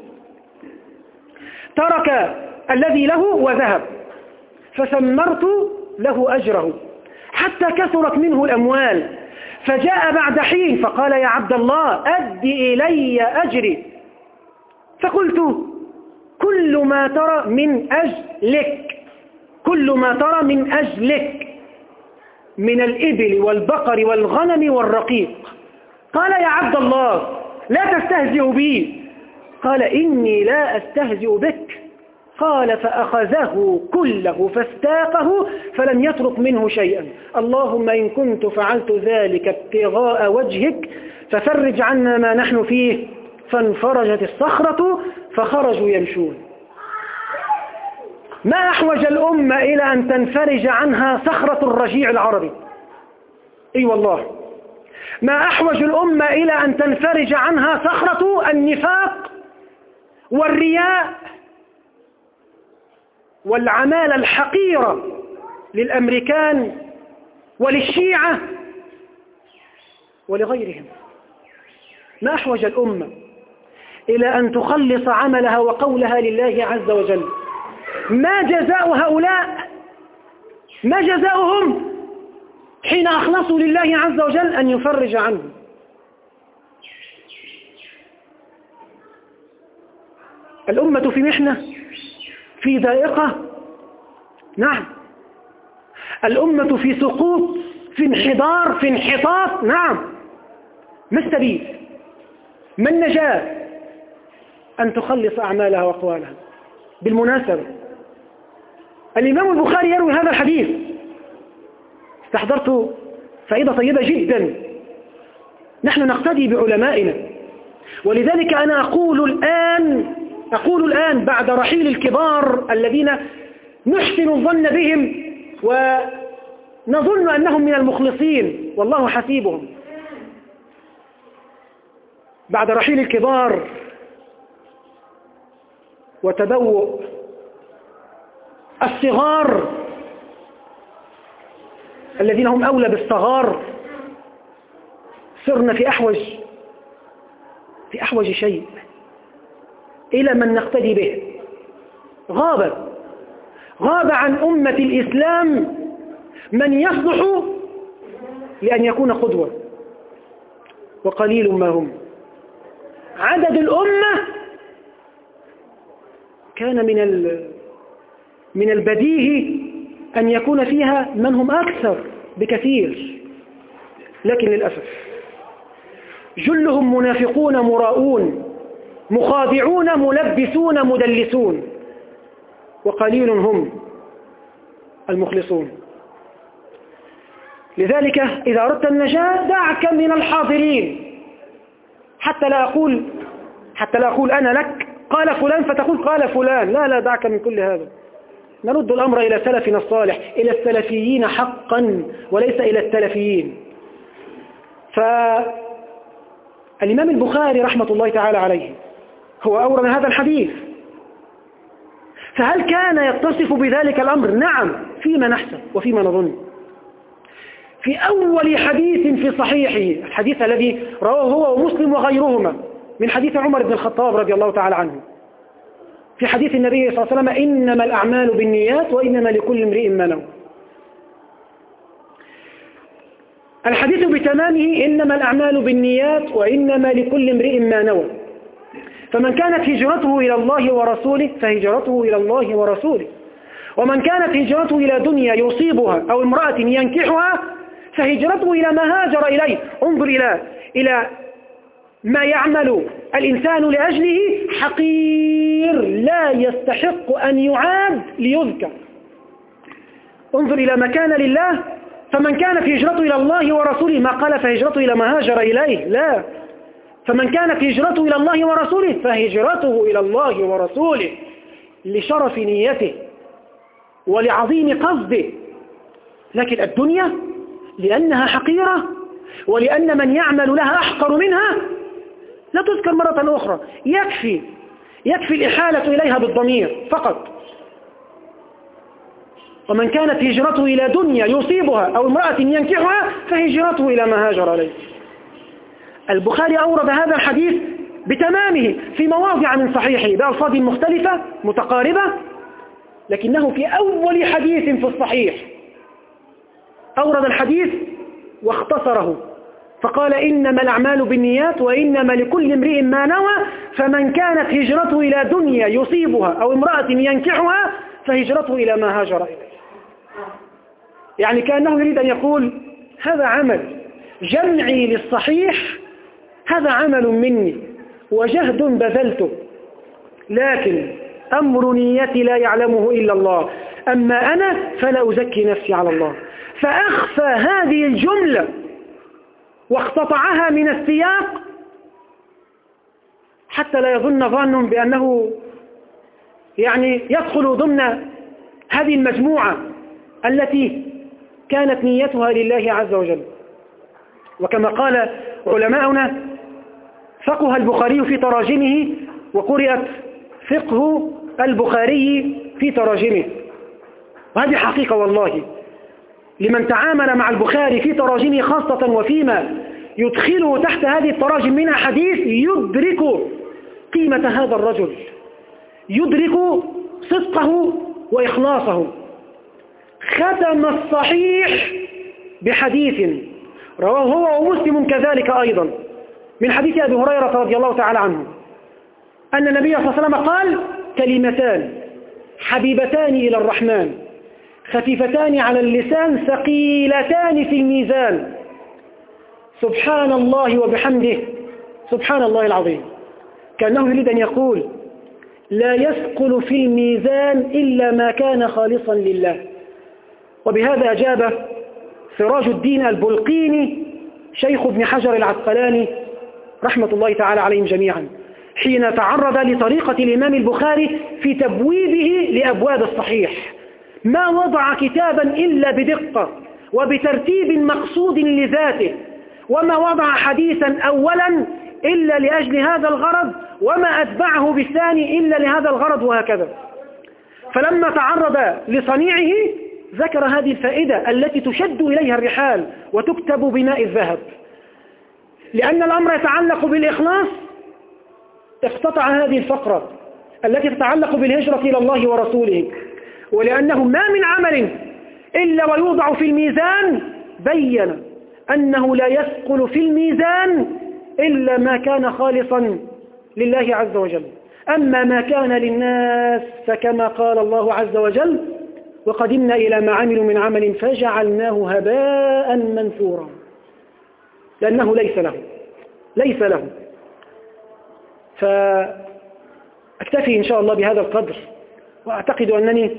ترك الذي له وذهب فثمرت له أجره حتى كثرت منه الأموال فجاء بعد حين فقال يا عبد الله أد إلي أجري فقلت كل ما ترى من أجلك كل ما ترى من أجلك من الإبل والبقر والغنم والرقيق قال يا عبد الله لا تستهزئ بي قال إني لا أستهزئ بك قال فأخذه كله فاستاقه فلم يترك منه شيئا اللهم إن كنت فعلت ذلك ابتغاء وجهك ففرج عنا ما نحن فيه فانفرجت الصخرة فخرجوا يمشون ما أحوج الأمة إلى أن تنفرج عنها صخرة الرجيع العربي أي أيوة والله ما أحوج الأمة إلى أن تنفرج عنها صخرة النفاق والرياء والعمالة الحقيرة للأمريكان وللشيعة ولغيرهم ما أحوج الأمة إلى أن تخلص عملها وقولها لله عز وجل ما جزاء هؤلاء ما جزاؤهم حين أخلصوا لله عز وجل أن يفرج عنهم الأمة في محنة في ضائقة نعم الأمة في سقوط في انحدار في انحطاط نعم ما السبيل ما النجاة أن تخلص أعمالها وأقوالها بالمناسبة الإمام البخاري يروي هذا الحديث استحضرت فائدة طيبة جدا نحن نقتدي بعلمائنا ولذلك أنا أقول الآن أقول الآن بعد رحيل الكبار الذين نحسن الظن بهم ونظن أنهم من المخلصين والله حسيبهم بعد رحيل الكبار وتبوء الصغار الذين هم أولى بالصغار صرنا في أحوج في أحوج شيء إلى من نقتدي به غاب غاب عن أمة الإسلام من يصلح لأن يكون قدوة وقليل ما هم عدد الأمة كان من من البديهي أن يكون فيها من هم أكثر بكثير لكن للأسف جلهم منافقون مراؤون مخادعون ملبسون مدلسون وقليل هم المخلصون لذلك إذا أردت النجاة دعك من الحاضرين حتى لا أقول حتى لا أقول أنا لك قال فلان فتقول قال فلان لا لا دعك من كل هذا نرد الأمر إلى سلفنا الصالح إلى السلفيين حقا وليس إلى التلفيين فالإمام البخاري رحمة الله تعالى عليه هو أورد هذا الحديث فهل كان يتصف بذلك الأمر؟ نعم فيما نحسب وفيما نظن في أول حديث في صحيحه الحديث الذي رواه هو ومسلم وغيرهما من حديث عمر بن الخطاب رضي الله تعالى عنه في حديث النبي صلى الله عليه وسلم إنما الأعمال بالنيات وإنما لكل امرئ ما نوى الحديث بتمامه إنما الأعمال بالنيات وإنما لكل امرئ ما نوى فمن كانت هجرته إلى الله ورسوله فهجرته إلى الله ورسوله ومن كانت هجرته إلى دنيا يصيبها أو امرأة ينكحها فهجرته إلى ما هاجر إليه انظر إلى, إلى ما يعمل الإنسان لأجله حقير لا يستحق أن يعاد ليذكر انظر إلى ما كان لله فمن كانت هجرته إلى الله ورسوله ما قال فهجرته إلى ما هاجر إليه لا فمن كانت هجرته إلى الله ورسوله فهجرته إلى الله ورسوله لشرف نيته ولعظيم قصده لكن الدنيا لأنها حقيرة ولأن من يعمل لها أحقر منها لا تذكر مرة أخرى يكفي يكفي الإحالة إليها بالضمير فقط ومن كانت هجرته إلى دنيا يصيبها أو امرأة ينكحها فهجرته إلى ما هاجر عليه البخاري أورد هذا الحديث بتمامه في مواضع من صحيحه بألفاظ مختلفة متقاربة لكنه في أول حديث في الصحيح أورد الحديث واختصره فقال إنما الأعمال بالنيات وإنما لكل امرئ ما نوى فمن كانت هجرته إلى دنيا يصيبها أو امرأة ينكحها فهجرته إلى ما هاجر إليه يعني كأنه يريد أن يقول هذا عمل جمعي للصحيح هذا عمل مني وجهد بذلته لكن أمر نيتي لا يعلمه إلا الله أما أنا فلا أزكي نفسي على الله فأخفى هذه الجملة واقتطعها من السياق حتى لا يظن ظن بأنه يعني يدخل ضمن هذه المجموعة التي كانت نيتها لله عز وجل وكما قال علماؤنا فقه البخاري في تراجمه وقرأت فقه البخاري في تراجمه وهذه حقيقة والله لمن تعامل مع البخاري في تراجمه خاصة وفيما يدخله تحت هذه التراجم من حديث يدرك قيمة هذا الرجل يدرك صدقه وإخلاصه ختم الصحيح بحديث رواه هو ومسلم كذلك أيضا من حديث أبي هريرة رضي الله تعالى عنه أن النبي صلى الله عليه وسلم قال كلمتان حبيبتان إلى الرحمن خفيفتان على اللسان ثقيلتان في الميزان سبحان الله وبحمده سبحان الله العظيم كأنه يريد أن يقول لا يثقل في الميزان إلا ما كان خالصا لله وبهذا أجاب سراج الدين البلقيني شيخ ابن حجر العسقلاني رحمة الله تعالى عليهم جميعا حين تعرض لطريقة الإمام البخاري في تبويبه لأبواب الصحيح ما وضع كتابا إلا بدقة وبترتيب مقصود لذاته وما وضع حديثا أولا إلا لأجل هذا الغرض وما أتبعه بالثاني إلا لهذا الغرض وهكذا فلما تعرض لصنيعه ذكر هذه الفائدة التي تشد إليها الرحال وتكتب بماء الذهب لأن الأمر يتعلق بالإخلاص اقتطع هذه الفقرة التي تتعلق بالهجرة إلى الله ورسوله ولأنه ما من عمل إلا ويوضع في الميزان بين أنه لا يثقل في الميزان إلا ما كان خالصا لله عز وجل أما ما كان للناس فكما قال الله عز وجل وقدمنا إلى ما عملوا من عمل فجعلناه هباء منثورا لأنه ليس له ليس له فأكتفي إن شاء الله بهذا القدر وأعتقد أنني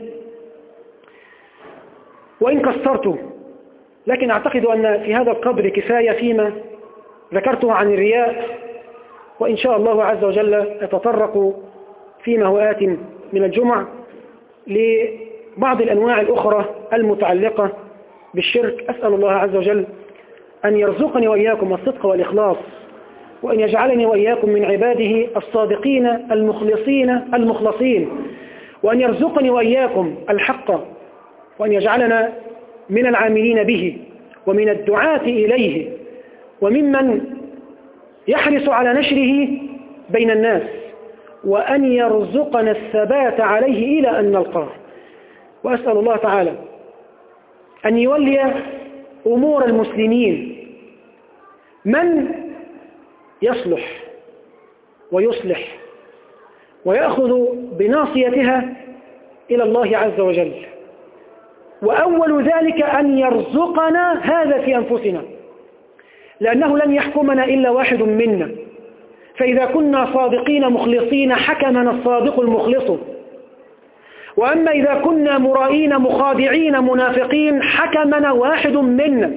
وإن قصرت لكن أعتقد أن في هذا القدر كفاية فيما ذكرته عن الرياء وإن شاء الله عز وجل أتطرق فيما هو آت من الجمع بعض الأنواع الأخرى المتعلقة بالشرك أسأل الله عز وجل أن يرزقني وإياكم الصدق والإخلاص وأن يجعلني وإياكم من عباده الصادقين المخلصين المخلصين وأن يرزقني وإياكم الحق وأن يجعلنا من العاملين به ومن الدعاة إليه وممن يحرص على نشره بين الناس وأن يرزقنا الثبات عليه إلى أن نلقاه وأسأل الله تعالى أن يولي أمور المسلمين من يصلح ويصلح ويأخذ بناصيتها إلى الله عز وجل وأول ذلك أن يرزقنا هذا في أنفسنا لأنه لن يحكمنا إلا واحد منا فإذا كنا صادقين مخلصين حكمنا الصادق المخلص وأما إذا كنا مرائين مخادعين منافقين حكمنا واحد منا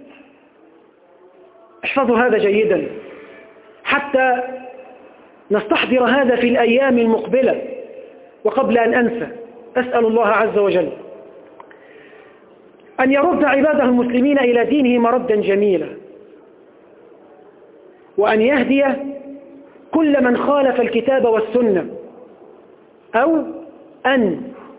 احفظوا هذا جيدا حتى نستحضر هذا في الأيام المقبلة وقبل أن أنسى أسأل الله عز وجل أن يرد عباده المسلمين إلى دينه مردا جميلا وأن يهدي كل من خالف الكتاب والسنة أو أن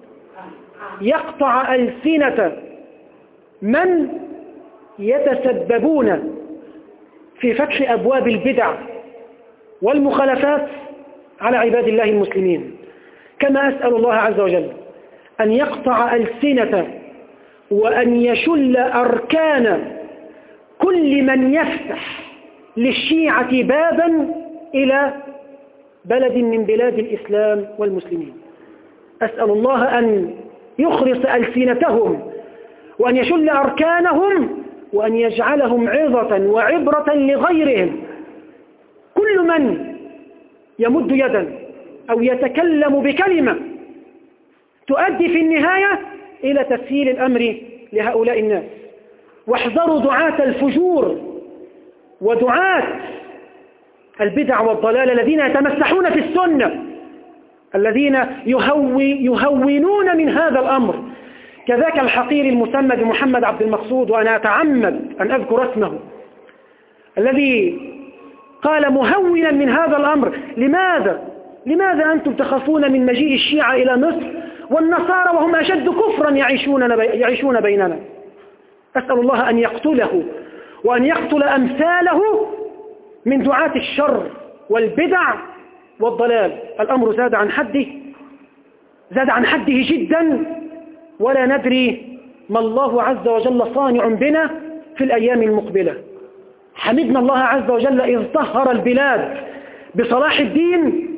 يقطع ألسنة من يتسببون في فتح أبواب البدع والمخالفات على عباد الله المسلمين كما أسأل الله عز وجل أن يقطع ألسنة وأن يشل أركان كل من يفتح للشيعة بابا إلى بلد من بلاد الإسلام والمسلمين أسأل الله أن يخرص ألسنتهم وأن يشل أركانهم وأن يجعلهم عظة وعبرة لغيرهم كل من يمد يدا أو يتكلم بكلمة تؤدي في النهاية إلى تسهيل الأمر لهؤلاء الناس واحذروا دعاة الفجور ودعاة البدع والضلال الذين يتمسحون في السنة الذين يهوي يهونون من هذا الأمر كذاك الحقير المسمى بمحمد عبد المقصود وأنا أتعمد أن أذكر اسمه الذي قال مهونا من هذا الأمر لماذا؟ لماذا أنتم تخافون من مجيء الشيعة إلى مصر والنصارى وهم أشد كفرا يعيشون, يعيشون بيننا أسأل الله أن يقتله وأن يقتل أمثاله من دعاة الشر والبدع والضلال الأمر زاد عن حده زاد عن حده جدا ولا ندري ما الله عز وجل صانع بنا في الأيام المقبلة حمدنا الله عز وجل إذ طهر البلاد بصلاح الدين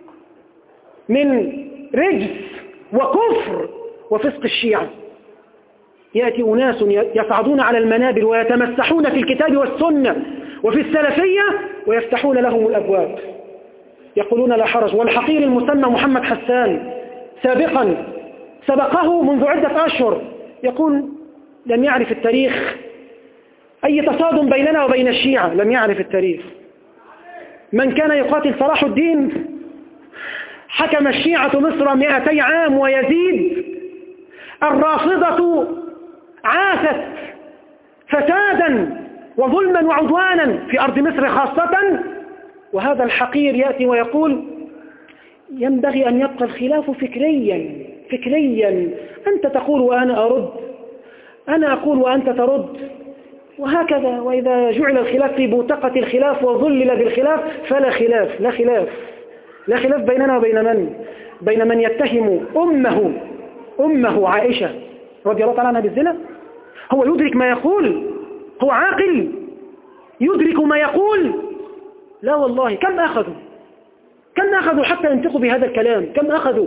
من رجس وكفر وفسق الشيعة يأتي أناس يصعدون على المنابر ويتمسحون في الكتاب والسنة وفي السلفية ويفتحون لهم الأبواب يقولون لا حرج والحقير المسمى محمد حسان سابقا سبقه منذ عدة أشهر يقول لم يعرف التاريخ أي تصادم بيننا وبين الشيعة لم يعرف التاريخ من كان يقاتل صلاح الدين حكم الشيعة مصر مئتي عام ويزيد الرافضة عاثت فسادا وظلما وعدوانا في أرض مصر خاصة وهذا الحقير يأتي ويقول ينبغي أن يبقى الخلاف فكريا فكريا أنت تقول وأنا أرد أنا أقول وأنت ترد وهكذا وإذا جعل الخلاف في بوتقة الخلاف وظلل بالخلاف فلا خلاف لا خلاف لا خلاف بيننا وبين من بين من يتهم أمه أمه عائشة رضي الله تعالى عنها بالزنا هو يدرك ما يقول هو عاقل يدرك ما يقول لا والله كم أخذوا كم أخذوا حتى ينطقوا بهذا الكلام كم أخذوا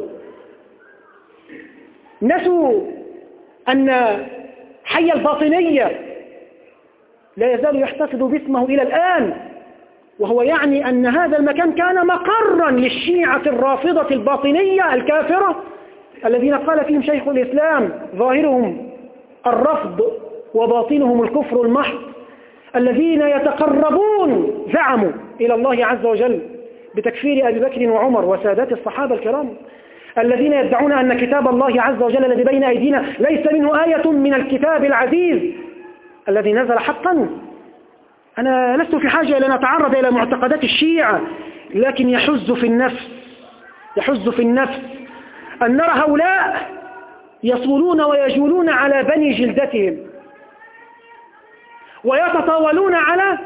نسوا أن حي الباطنية لا يزال يحتفظ باسمه إلى الآن وهو يعني أن هذا المكان كان مقرا للشيعة الرافضة الباطنية الكافرة الذين قال فيهم شيخ الإسلام ظاهرهم الرفض وباطنهم الكفر المحض الذين يتقربون زعموا إلى الله عز وجل بتكفير أبي بكر وعمر وسادات الصحابة الكرام الذين يدعون أن كتاب الله عز وجل الذي بين أيدينا ليس منه آية من الكتاب العزيز الذي نزل حقا أنا لست في حاجة إلى أن أتعرض إلى معتقدات الشيعة لكن يحز في النفس يحز في النفس أن نرى هؤلاء يصولون ويجولون على بني جلدتهم ويتطاولون على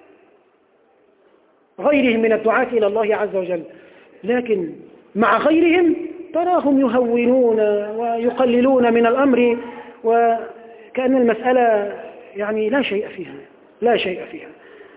غيرهم من الدعاة إلى الله عز وجل لكن مع غيرهم تراهم يهونون ويقللون من الأمر وكأن المسألة يعني لا شيء فيها لا شيء فيها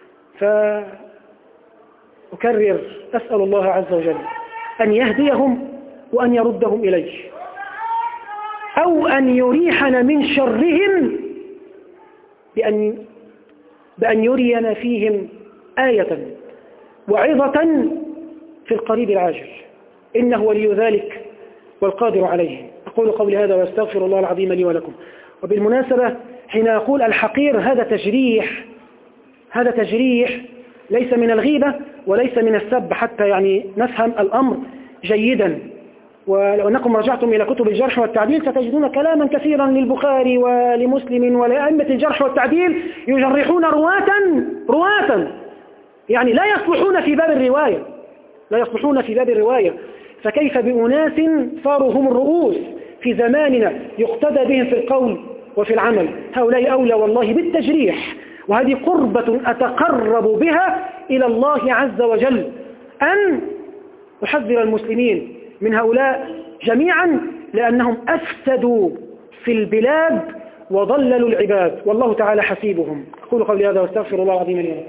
فأكرر أسأل الله عز وجل أن يهديهم وأن يردهم إليه أو أن يريحنا من شرهم بأن, بأن يرينا فيهم آية وعظة في القريب العاجل إنه ولي ذلك والقادر عليه أقول قولي هذا واستغفر الله العظيم لي ولكم وبالمناسبة حين أقول الحقير هذا تجريح هذا تجريح ليس من الغيبة وليس من السب حتى يعني نفهم الأمر جيدا ولو أنكم رجعتم إلى كتب الجرح والتعديل ستجدون كلاما كثيرا للبخاري ولمسلم ولأئمة الجرح والتعديل يجرحون رواة رواة يعني لا يصلحون في باب الرواية لا يصلحون في باب الرواية فكيف بأناس صاروا هم الرؤوس في زماننا يقتدى بهم في القول وفي العمل هؤلاء أولى والله بالتجريح وهذه قربة أتقرب بها إلى الله عز وجل أن أحذر المسلمين من هؤلاء جميعا لأنهم أفسدوا في البلاد وضللوا العباد والله تعالى حسيبهم أقول قولي هذا واستغفر الله العظيم لي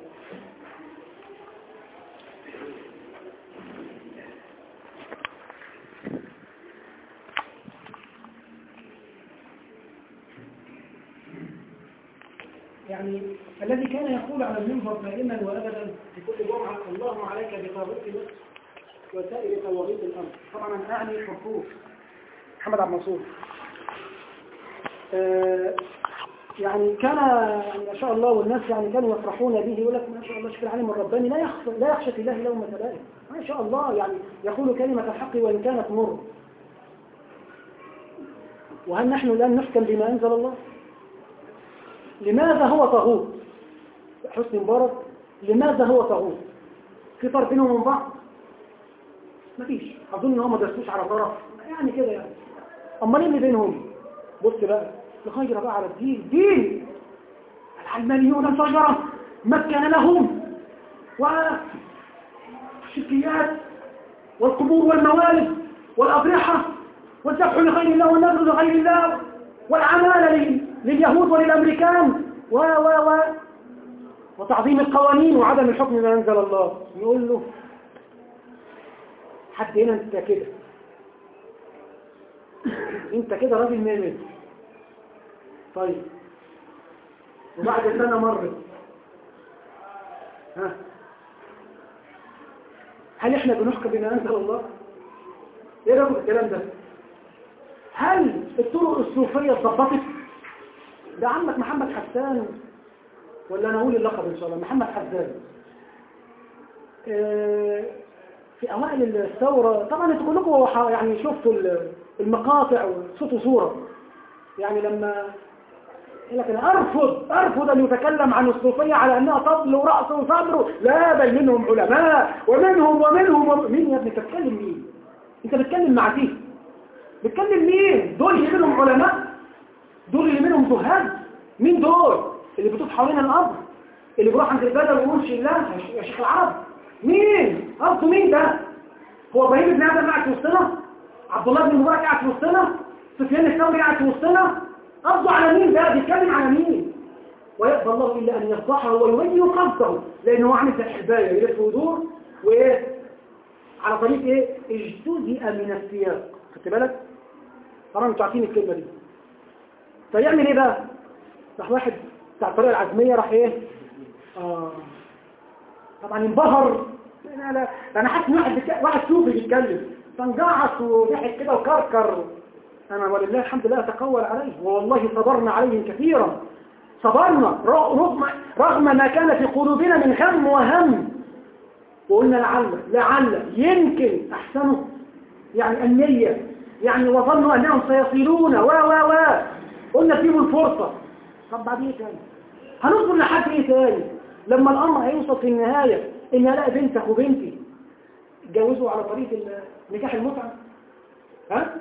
يعني الذي كان يقول على المنبر دائما وابدا في كل جمعه اللهم عليك بطاغوت مصر وسائر طواغيت الارض طبعا انا اعني حفوظ محمد عبد المنصور آه يعني كان ما شاء الله والناس يعني كانوا يفرحون به يقول لك ما شاء الله شوف العالم الرباني لا يخشى لا يخشى في الله لومة لائم ما شاء الله يعني يقول كلمة الحق وإن كانت مر وهل نحن الآن نحكم بما أنزل الله لماذا هو طاغوت حسني مبارك لماذا هو طاغوت في فرق بينهم وبين بعض مفيش اظن ان هم ما درسوش على طرف يعني كده يعني امال ايه اللي بينهم بص بقى الخير بقى على الدين دين العلمانيون شجره مكن لهم والشركيات والقبور والموالد والأضرحة والذبح لغير الله والنذر لغير الله والعمالة لليهود وللأمريكان و و و وتعظيم القوانين وعدم الحكم ما أنزل الله يقول له حد هنا انت كده انت كده راجل ميمن طيب وبعد سنة مرت ها هل احنا بنحكم بما أنزل الله ايه رأيك الكلام ده هل الطرق الصوفية اتظبطت ده عمك محمد حسان ولا انا اقول اللقب ان شاء الله محمد حسان اه في اوائل الثورة طبعا انتوا كلكم يعني شفتوا المقاطع وصوت وصورة يعني لما لك انا ارفض ارفض ان يتكلم عن الصوفية على انها طبل ورأس وصدر لا بل منهم علماء ومنهم ومنهم, ومنهم. مين يا ابني تتكلم مين انت بتتكلم مع فيه بتكلم مين دول اللي منهم علماء دول اللي منهم زهاد مين دول اللي بتوف حوالين الارض اللي بيروح عند البدر ويقول الله يا شيخ العرب مين قصده مين ده هو ابراهيم بن ادم قاعد في وسطنا عبد الله بن مبارك قاعد في وسطنا سفيان الثوري قاعد في وسطنا قصده على مين ده بيتكلم على مين ويقبل الله الا ان يفضحه ويبين قصده لانه هو عامل زي الحبايه يلف ويدور وايه على طريق ايه اجتزئ من السياق خدت بالك طبعا انتوا عارفين الكلمه دي فيعمل ايه بقى راح واحد بتاع الطريقه العزميه راح ايه اه طبعا انبهر انا انا حاسس ان واحد بك... واحد صوفي بيتكلم فانجعص وضحك كده وكركر انا ولله الحمد لله اتقول عليه والله صبرنا عليهم كثيرا صبرنا رغم رغم ما كان في قلوبنا من غم وهم وقلنا لعل لعل يمكن احسنه يعني النية يعني وظنوا أنهم سيصلون و و و قلنا فيهم الفرصة طب بعد ايه تاني هنصبر لحد ايه تاني لما الأمر هيوصل في النهاية إن ألاقي بنتك وبنتي اتجوزوا على طريق نكاح المتعة ها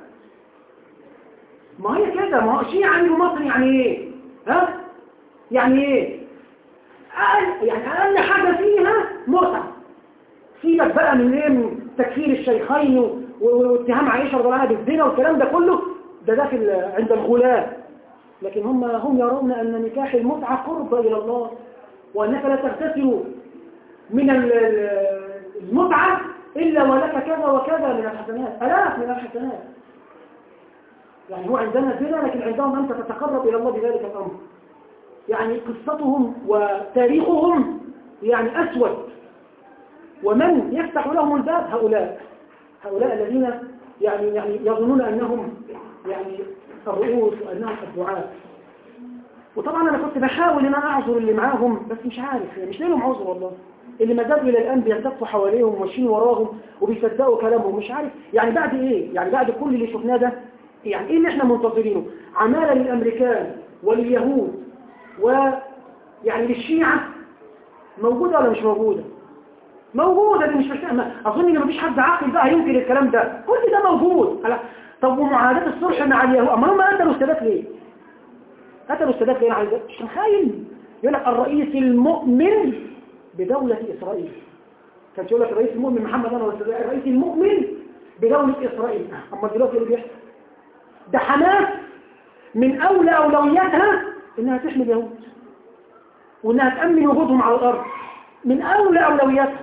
ما هي كده ما هو شيء يعني مصر يعني ايه ها يعني ايه أقل يعني أقل حاجة فيها متعة سيبك بقى من ايه من تكفير الشيخين و- و- واتهام عائشة رضي الله عنها بالزنا والكلام ده كله ده داخل عند الغلاة لكن هم هم يرون أن نكاح المتعة قرب إلى الله وأنك لا تغتسل من ال- ال- المتعة إلا ولك كذا وكذا من الحسنات ألاف من الحسنات يعني هو عندنا زنا لكن عندهم أنت تتقرب إلى الله بذلك الأمر يعني قصتهم وتاريخهم يعني أسود ومن يفتح لهم الباب هؤلاء هؤلاء الذين يعني يعني يظنون أنهم يعني الرؤوس وأنهم الدعاء وطبعا أنا كنت بحاول أن أنا أعذر اللي معاهم بس مش عارف يعني مش لهم عذر والله اللي ما زالوا إلى الآن بيلتفوا حواليهم وماشيين وراهم وبيصدقوا كلامهم مش عارف يعني بعد إيه يعني بعد كل اللي شفناه ده يعني إيه اللي إحنا منتظرينه عمالة للأمريكان ولليهود ويعني للشيعة موجودة ولا مش موجودة موجودة دي مش فاهمة أظن إن مفيش حد عاقل بقى ينكر الكلام ده كل ده موجود على طب ومعاهدات الصلح مع اليهود أما هم قتلوا السادات ليه؟ قتلوا السادات ليه عايز مش متخيل يقول لك الرئيس المؤمن بدولة إسرائيل كان يقول لك الرئيس المؤمن محمد أنور السادات الرئيس المؤمن بدولة إسرائيل أما دلوقتي اللي بيحصل ده حماس من أولى أولوياتها إنها تحمي اليهود وإنها تأمن وجودهم على الأرض من أولى أولوياتها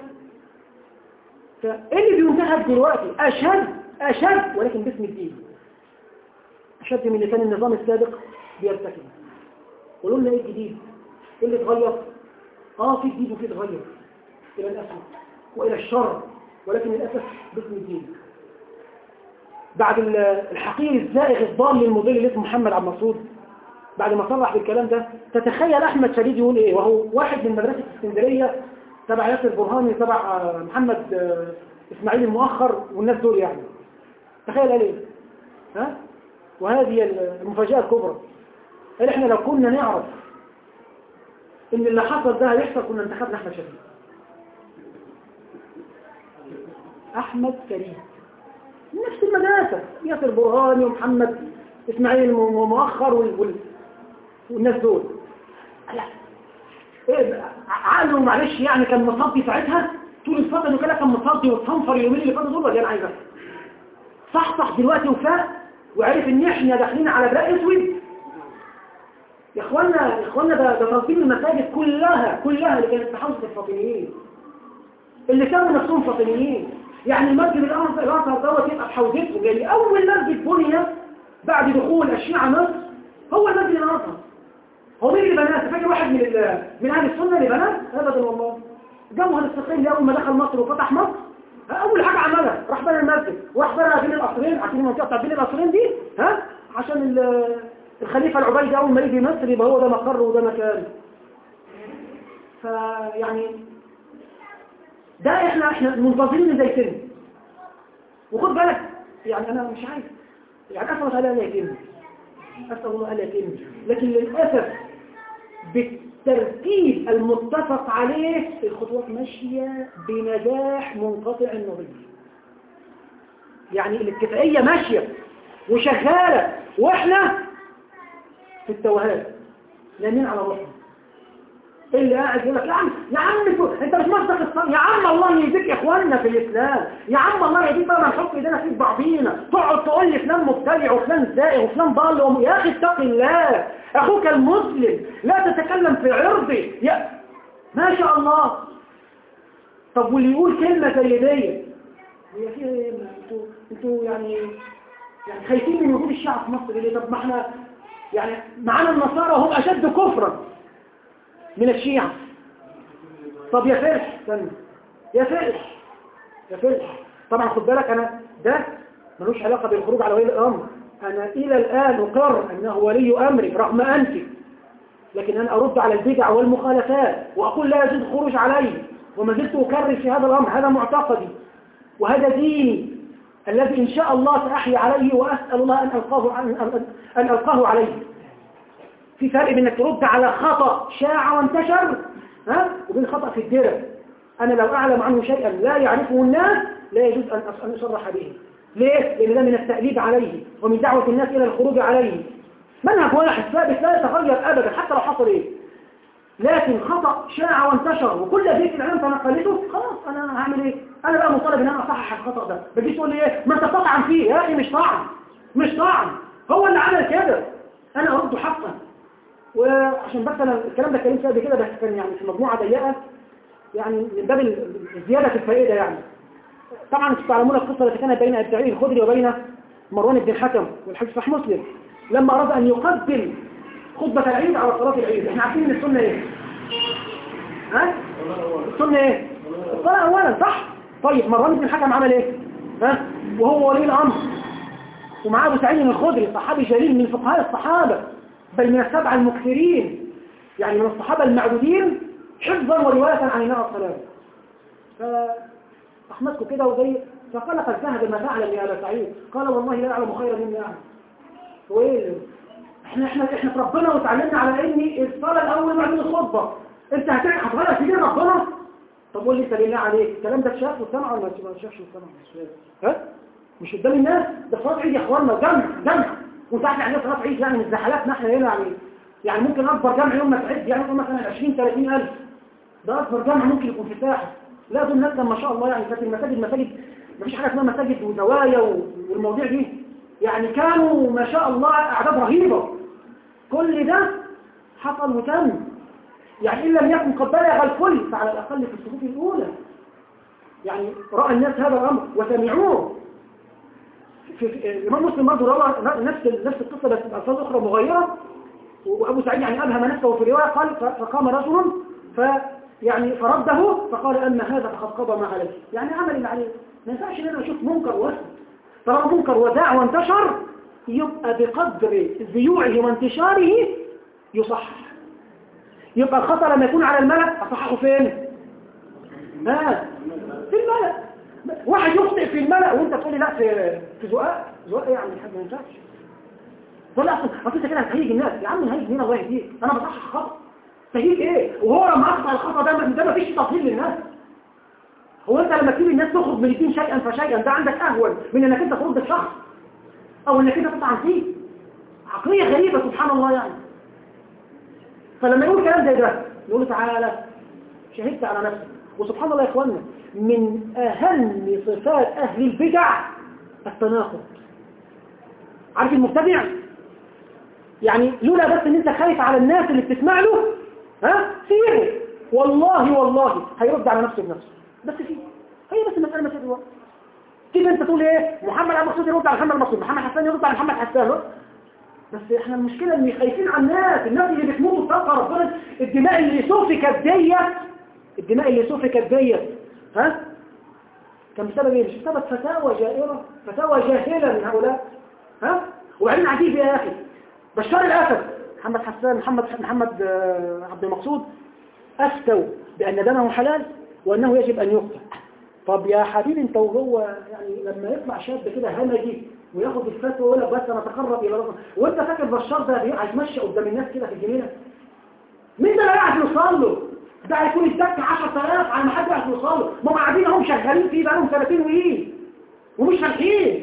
فإيه اللي بينتهك دلوقتي أشد أشد ولكن باسم الدين أشد من اللي كان النظام السابق بيرتكب قولوا لنا إيه الجديد إيه اللي اتغير آه في جديد وفي اتغير إلى الأسوأ وإلى الشر ولكن للأسف باسم الدين بعد ال- الحقير الزائغ الضال للمضل اللي اسمه محمد عبد المقصود بعد ما صرح بالكلام ده تتخيل احمد شديد يقول ايه وهو واحد من مدرسه اسكندريه تبع ياسر برهاني تبع آه، محمد آه، اسماعيل المؤخر والناس دول يعني تخيل قال ايه ها وهذه المفاجاه الكبرى قال احنا لو كنا نعرف ان اللي حصل ده هيحصل كنا انتخبنا احمد شديد احمد فريد نفس المدرسة ياسر برهاني ومحمد إسماعيل م- مؤخر وال... وال... والناس دول لا إيه بقى؟ عقله معلش يعني كان مصدي ساعتها طول الفترة اللي كان مصدي وتصنفر اليومين اللي فاتوا دول ولا انا عايز أفهم؟ صح صح دلوقتي وفاق وعرف ان احنا داخلين على بلاء اسود يا اخوانا يا اخوانا ده ده تنظيم المساجد كلها كلها اللي كانت في حوزه الفاطميين اللي سموا نفسهم فاطميين يعني المسجد الأنصر الأنصر دوت يبقى في حوزته لأن أول مسجد بني بعد دخول الشيعة مصر هو المسجد الأنصر هو مين اللي بناه؟ فاكر واحد من ال- من أهل السنة اللي بناه؟ أبدا والله جوهر السقيم أول ما دخل مصر وفتح مصر أول حاجة عملها راح بنى المسجد وراح بنى بين القصرين عشان المنطقة بتاعت بين القصرين دي ها عشان ال- الخليفة العبيدي أول ما يجي مصر يبقى هو ده مقر وده مكان فيعني ده احنا احنا منتظرين زي كده وخد بالك يعني انا مش عايز يعني اسال الله لا يتم اسال الله لا يتم لكن للاسف بالترتيب المتفق عليه الخطوات ماشيه بنجاح منقطع النظير يعني الاتفاقيه ماشيه وشغاله واحنا في التوهان نايمين على روحنا اللي قاعد يقول لك يا عم يا عم تو- انت مش مصدق الصلاة يا عم الله يهديك اخواننا في الاسلام يا عم الله يهديك بقى ما نحط ايدينا في بعضينا تقعد تقول لي فلان مبتدع وفلان زائغ وفلان ضال وم- يا اخي اتق الله اخوك المسلم لا تتكلم في عرضي يا ما شاء الله طب واللي يقول كلمة زي دي هي فيها ايه ما انتوا انتوا يعني يعني خايفين من وجود الشعب في مصر ليه طب ما احنا يعني معانا النصارى هم اشد كفرا من الشيعة طب يا فرح استنى يا فرح يا فرح طبعا خد بالك انا ده ملوش علاقة بالخروج على ولي الامر انا الى الان اقر انه ولي امري رغم انفي لكن انا ارد على البدع والمخالفات واقول لا يجوز الخروج عليه وما زلت اكرر في هذا الامر هذا معتقدي وهذا ديني الذي إن شاء الله سأحيا عليه وأسأل الله أن ألقاه, أن, أن ألقاه عليه في فرق بين انك ترد على خطأ شاع وانتشر ها وبين خطأ في الدرة أنا لو أعلم عنه شيئا لا يعرفه الناس لا يجوز أن أن أصرح به ليه؟ لأن ده من التأليب عليه ومن دعوة الناس إلى الخروج عليه منهج واحد ثابت لا يتغير أبدا حتى لو حصل إيه لكن خطأ شاع وانتشر وكل بيت العلم تنقلته خلاص أنا هعمل إيه أنا بقى مطالب إن أنا أصحح الخطأ ده بجيش تقول لي إيه ما أنت تطعن فيه يا أخي مش طعن مش طعن هو اللي عمل كده أنا أرد حقا وعشان بس أنا الكلام ده اتكلمت فيه قبل كده بس كان يعني في مجموعة ضيقة يعني من باب الزيادة في الفائدة يعني طبعا انتم تعلمون القصة التي كانت بين التعيين الخدري وبين مروان بن الحكم والحديث صحيح مسلم لما أراد أن يقدم خطبة العيد على صلاة العيد احنا عارفين ان السنة ايه ها السنة ايه الصلاة اولا صح طيب مروان بن الحكم عمل ايه ها وهو ولي الامر ومعاه ابو سعيد الخدري صحابي جليل من فقهاء الصحابة بل من السبعة المكثرين يعني من الصحابة المعدودين حفظا ورواية عن النبي صلى الله عليه وسلم فأحمدكم كده وزي فقال قد ذهب ما تعلم يا أبا سعيد قال والله لا أعلم خيرا مني أعلم هو ايه احنا احنا احنا ربنا وتعلمنا على ان الصلاه الاول بعد الخطبه انت هتغير في دين ربنا طب قول لي انت بالله عليك الكلام ده اتشاف والسمع ولا ما اتشافش والسمع ها مش قدام الناس ده صلاه عيد يا اخوانا جمع جمع وانت عارف يعني صلاه عيد يعني مش زي حالاتنا احنا هنا يعني يعني ممكن اكبر جمع يوم ما تعد يعني يكون مثلا 20 30 الف ده اكبر جمع ممكن يكون في ساحه لا دول الناس ما شاء الله يعني كانت المساجد مساجد مفيش حاجه اسمها مساجد وزوايا والمواضيع دي يعني كانوا ما شاء الله اعداد رهيبه كل ده حصل وتم يعني إن لم يكن قد بلغ الكل فعلى الأقل في الصفوف الأولى يعني رأى الناس هذا الأمر وسمعوه في الإمام مسلم برضه روى نفس نفس القصة بس بألفاظ أخرى مغيرة وأبو سعيد يعني أبهم نفسه في رواية قال فقام رجل ف يعني فرده فقال أن هذا فقد قضى ما عليه يعني عمل اللي عليه ما ينفعش ان انا اشوف منكر واسكت طالما منكر وداع وانتشر يبقى بقدر ذيوعه وانتشاره يصحح يبقى الخطأ لما يكون على الملأ أصححه فين؟ آه في الملأ واحد يخطئ في الملأ وانت تقول لي لا في في زقاق زقاق ايه يا عم الحاج ما ينفعش تقول لي اصلا اصل انت كده هتهيج الناس يا عم هيج مين الله يهديك انا بصحح خطأ تهيج ايه وهو لما اخطأ الخطأ ده ده ما فيش تطهير للناس هو انت لما تسيب الناس تخرج من الدين شيئا فشيئا ده عندك اهون من انك انت ترد الشخص او انك انت تطعن فيه عقلية غريبة سبحان الله يعني فلما يقول كلام زي ده يقول تعالى شهدت على نفسك وسبحان الله يا اخوانا من اهم صفات اهل البدع التناقض عارف المبتدع يعني لولا بس ان انت خايف على الناس اللي بتسمع له ها سيبه والله والله هيرد على نفسه بنفسه بس فيه هي بس المسألة مسألة الوقت تيجي انت تقول ايه محمد عبد المقصود يرد على محمد المقصود محمد حسان يرد على محمد حسان بس احنا المشكلة ان خايفين على الناس الناس اللي بتموت وتبقى ربنا الدماء اللي سفكت ديت الدماء اللي سفكت ديت ها كان بسبب ايه مش بسبب فتاوى جائرة فتاوى جاهلة من هؤلاء ها وبعدين عجيب يا اخي بشار الاسد محمد حسان محمد محمد عبد المقصود افتوا بان دمه حلال وانه يجب ان يقتل طب يا حبيبي انت وهو يعني لما يطلع شاب كده همجي وياخد الفتوى ويقول لك بس انا اتقرب الى ربنا وانت فاكر بشار ده هيتمشى قدام الناس كده في الجنينه مين ده اللي قاعد يوصل له ده هيكون الدك 10000 على ما حد قاعد يوصل له ما هم قاعدين هم شغالين فيه بقالهم سنتين وايه ومش فالحين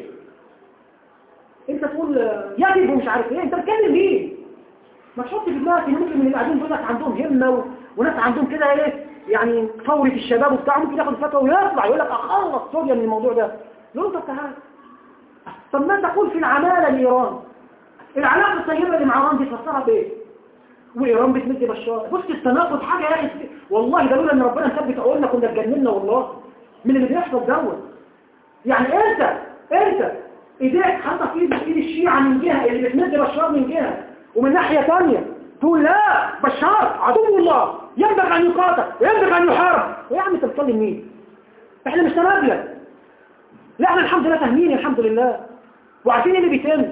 انت تقول يجب ومش عارف ايه انت بتكلم مين ما تحط في دماغك ان ممكن من اللي قاعدين دول عندهم همه و... وناس عندهم كده ايه يعني فورة الشباب وبتاع ممكن ياخد فتوى ويطلع يقول لك اخلص سوريا من الموضوع ده لو انت تعال طب ما تقول في العمالة لإيران العلاقة الطيبة اللي مع إيران دي تفسرها بايه وإيران بتمد بشار بص التناقض حاجة يا أخي والله ده لولا إن ربنا مثبت أقولنا كنا اتجننا والله من اللي بيحصل دوت يعني أنت أنت إيديك حاطة في إيد إيد الشيعة من جهة اللي بتمد بشار من جهة ومن ناحية ثانية تقول لا بشار عدو الله ينبغي أن يقاتل ينبغي أن يحارب يا عم أنت بتكلم مين احنا مش تنابلة لا احنا الحمد لله فاهمين الحمد لله وعارفين ايه اللي بيتم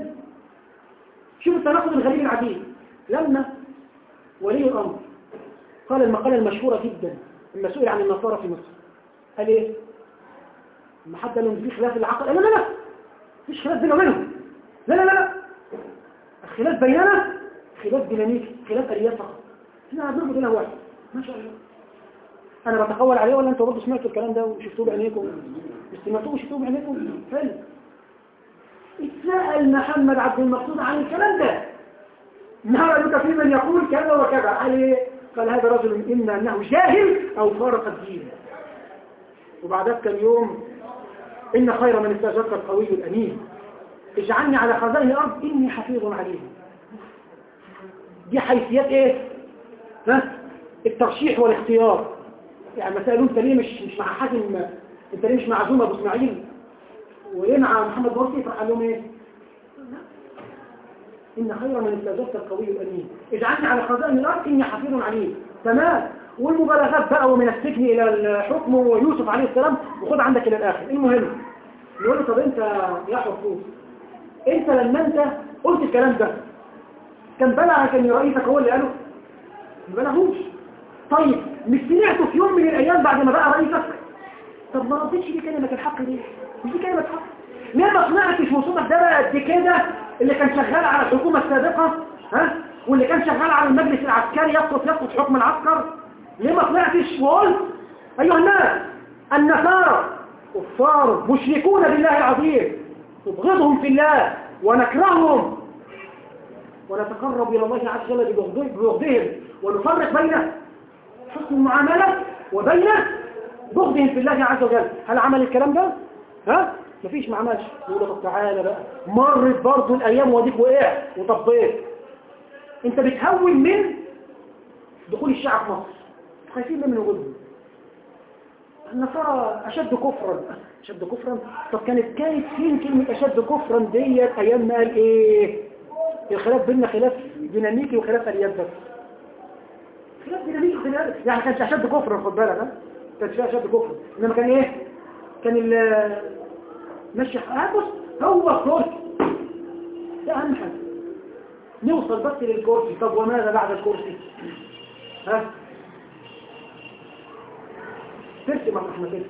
شوف التناقض الغريب العجيب لما ولي الامر قال المقالة المشهورة جدا لما سئل عن النصارى في مصر قال ايه ما حد قال في خلاف العقل لا لا لا مفيش خلاف بيننا وبينهم لا لا لا لا الخلاف بيننا خلاف ديناميكي خلاف اليات فقط احنا هنعبد اله واحد ما شاء الله انا بتقول عليه ولا انتوا برضه سمعتوا الكلام ده وشفتوه بعينيكم سمعتوه وشفتوه بعينيكم حلو اتسأل محمد عبد المقصود عن الكلام ده ما رأيك في من يقول كذا وكذا عليه قال هذا رجل إما أنه جاهل أو فارق الدين وبعدها كم يوم إن خير من استأجرك القوي الأمين اجعلني على خزائن الأرض إني حفيظ عليهم دي حيثيات إيه؟ ها؟ الترشيح والاختيار يعني ما سألوا أنت ليه مش, مش مع حاتم أنت ليه مش مع زوم أبو إسماعيل وليه مع محمد مرسي فقال لهم إيه؟ إن خير من استأجرت القوي الأمين اجعلني على خزائن الأرض إني حفيظ عليم تمام والمبالغات بقى ومن السجن إلى الحكم ويوسف عليه السلام وخد عندك إلى الآخر المهم يقول له طب أنت يا حفوظ أنت لما أنت قلت الكلام ده كان بلع كان رئيسك هو اللي قاله ما بلغوش طيب مش سمعته في يوم من الأيام بعد ما بقى رئيسك طب ما ردتش دي كلمة الحق دي مش دي كلمة حق ليه ما سمعتش وصولك ده بقى قد كده اللي كان شغال على الحكومة السابقة ها واللي كان شغال على المجلس العسكري يسقط يسقط حكم العسكر ليه ما طلعتش وقلت ايها الناس النصارى كفار مشركون بالله العظيم نبغضهم في الله ونكرههم ونتقرب الى الله عز وجل ببغضهم ونفرق بين حسن المعامله وبين بغضهم في الله عز وجل هل عمل الكلام ده ها مفيش ما عملش يقول طب تعالى بقى مرت برضه الايام واديك وقعت وطبيت انت بتهون من دخول الشعب في مصر خايفين من وجودهم النصارى اشد كفرا اشد كفرا طب كانت كانت فين كلمه اشد كفرا ديت ايام ما قال ايه الخلاف بيننا خلاف ديناميكي وخلاف اليات بس خلاف ديناميكي وخلاف يعني كانش اشد كفرا خد بالك ها كانش فيها اشد كفرا انما كان ايه كان ال ماشي بص هو الكرسي ده اهم حاجه نوصل بس للكرسي طب وماذا بعد الكرسي ها ترسي ما احنا ترسي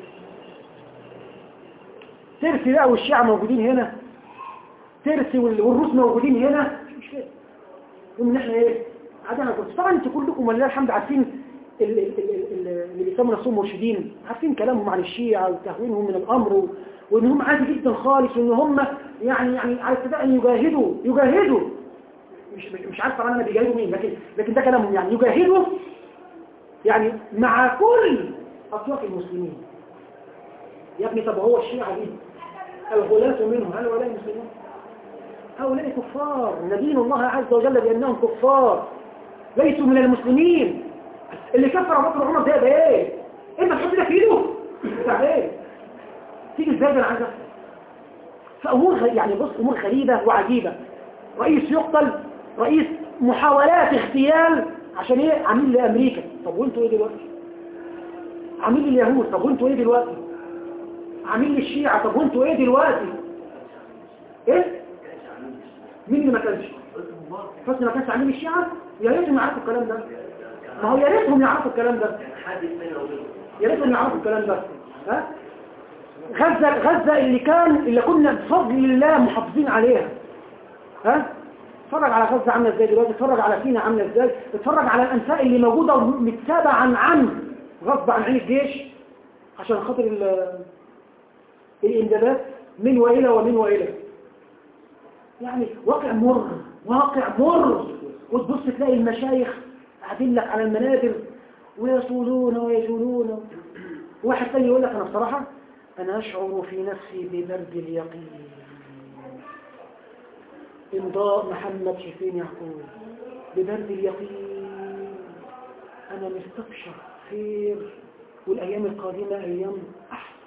ترسي بقى والشيعة موجودين هنا ترسي والروس موجودين هنا مش مشكلة ومن احنا ايه عادنا كرسي طبعا انتوا كلكم ولله الحمد عارفين اللي بيسموا نفسهم مرشدين عارفين كلامهم عن الشيعة وتهوينهم من الامر وان هم عادي جدا خالص وان هم يعني يعني على ابتداء ان يجاهدوا يجاهدوا مش مش عارف طبعا انا بيجاهدوا مين لكن لكن ده كلامهم يعني يجاهدوا يعني مع كل اطياف المسلمين يا ابني طب هو الشيعة دي الغلاة منهم هل هؤلاء مسلمون هؤلاء كفار ندين الله عز وجل بأنهم كفار ليسوا من المسلمين اللي كفر ابو بكر وعمر ده يبقى ايه انت تحط ده في ايده بتاع ايه تيجي ازاي ده انا عايز افهم فامور يعني بص امور غريبه وعجيبه رئيس يقتل رئيس محاولات اغتيال عشان ايه عميل لامريكا طب وانتوا ايه دلوقتي عميل لليهود طب وانتوا ايه دلوقتي عميل للشيعة طب وانتوا ايه دلوقتي ايه مين اللي ما كانش حسن ما كانش عميل الشيعة يا ريتهم يعرفوا الكلام ده ما هو يا ريتهم يعرفوا الكلام ده يا ريتهم يعرفوا الكلام ده ها غزة غزة اللي كان اللي كنا بفضل الله محافظين عليها ها اتفرج على غزة عاملة ازاي دلوقتي اتفرج على سينا عاملة ازاي اتفرج على الانفاق اللي موجودة ومتسابة عن عن غصب عن عين الجيش عشان خاطر الانجابات من والى ومن والى يعني واقع مر واقع مر وتبص تلاقي المشايخ قاعدين لك على المنابر ويصولون ويجولون واحد ثاني يقول لك انا بصراحة انا اشعر في نفسي ببرد اليقين امضاء محمد شفين يعقوب ببرد اليقين انا مستبشر خير والايام القادمة ايام احسن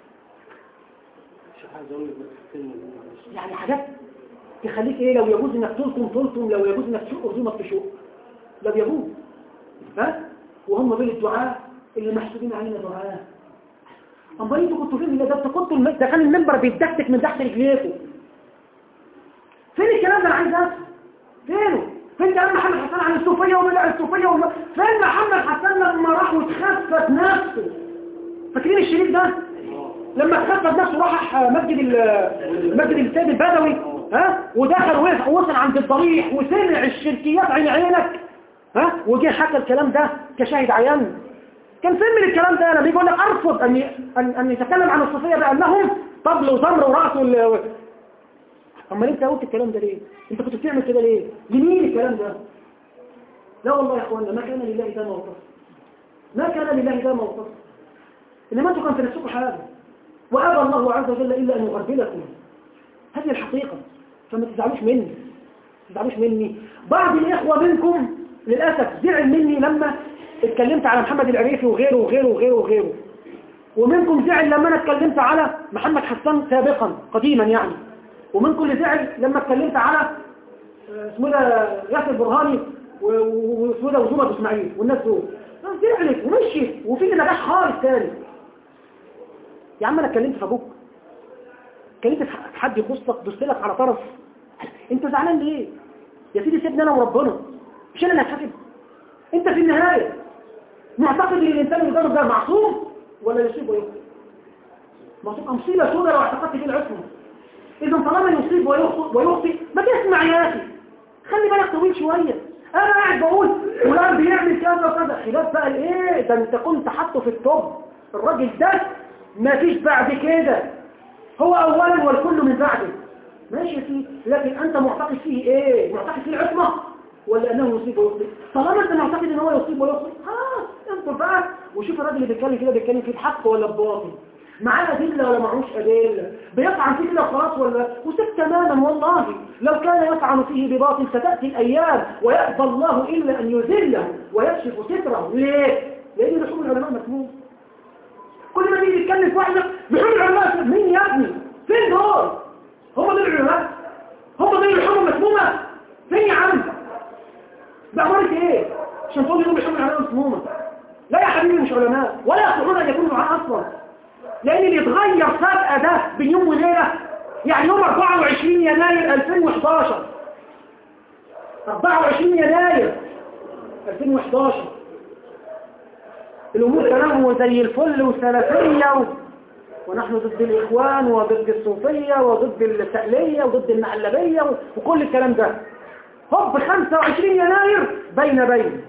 يعني حاجات تخليك ايه لو يجوز انك تلطم تلطم لو يجوز انك تشق رزومك تشق لو يجوز ها وهم دول الدعاء اللي محسوبين علينا دعاء اما انتوا كنتوا فين ده انتوا كنتوا الم... ده كان المنبر بيتدكتك من تحت رجليكم فين الكلام ده انا عايز افهم فينه فين كلام محمد حسان عن الصوفيه وبدع الصوفيه وم... فين محمد حسان لما راح وتخفت نفسه فاكرين الشريك ده لما تخفض نفسه راح مسجد ال- مسجد السيد البدوي ها ودخل وقف وصل عند الضريح وسمع الشركيات عين عينك ها وجه حكى الكلام ده كشاهد عيان كان فين من الكلام ده انا بيقول لك ارفض ان ان ان يتكلم عن الصوفيه بانهم طبل وزمر ورقص وال امال انت قلت الكلام ده ليه انت كنت بتعمل كده ليه لمين الكلام ده لا والله يا اخوانا ما كان لله ده موقف ما كان لله ده موقف انما انتوا كان في نفسكم حاجه وابى الله عز وجل الا ان يغربلكم هذه الحقيقه فما تزعلوش مني ما تزعلوش مني بعض الاخوه منكم للاسف زعل مني لما اتكلمت على محمد العريفي وغيره وغيره وغيره وغيره ومنكم زعل لما انا اتكلمت على محمد حسان سابقا قديما يعني ومنكم اللي زعل لما اتكلمت على آه، اسمه ده ياسر برهاني و- و- واسمه ده وزومة اسماعيل والناس دول آه، زعلت ومشيت وفي اللي نجاح خالص تاني يا عم انا اتكلمت في ابوك اتكلمت في حد يخصك دوست لك على طرف انت زعلان ليه يا سيدي سيبني انا وربنا مش انا اللي هتحاسب انت في النهايه معتقد ان الانسان اللي قدامك ده معصوم ولا يصيب ويخطئ معصوم مصيبه سوداء لو اعتقدت فيه العصمه اذا طالما يصيب ويخطئ ويخطئ ما تسمع يا اخي خلي بالك طويل شويه انا قاعد بقول فلان بيعمل كذا وكذا خلاف بقى الايه ده انت كنت حاطه في التوب الراجل ده ما فيش بعد كده هو اولا والكل من بعده ماشي فيه لكن انت معتقد فيه ايه معتقد فيه العصمه ولا انه يصيب ويخطئ طالما انت معتقد ان هو يصيب ويخطئ خلاص انظر بقى وشوف الراجل اللي بيتكلم كده بيتكلم فيه بحق ولا بباطل معاه أدلة ولا معهوش أدلة بيطعن فيه كده خلاص ولا وسب تماما والله لو كان يطعن فيه بباطل ستأتي الأيام ويأبى الله إلا أن يذله ويكشف ستره ليه؟ لأن لحوم العلماء مسموم كل ما نيجي نتكلم في واحدة لحوم العلماء مين يا ابني؟ فين دول؟ هم دول العلماء؟ هم دول اللحوم المسمومة؟ فين يا عم؟ بعمرة ايه؟ عشان تقول لي دول لحوم العلماء مسمومة لا يا حبيبي مش علماء ولا يصلحون أن يكونوا معاه أصلا لأن اللي يتغير فجأة ده بين يوم وليلة يعني يوم 24 يناير 2011 24 يناير 2011 الأمور تمام زي الفل وسلفية و... ونحن ضد الإخوان وضد الصوفية وضد التألية وضد المعلبية و... وكل الكلام ده هوب 25 يناير بين بين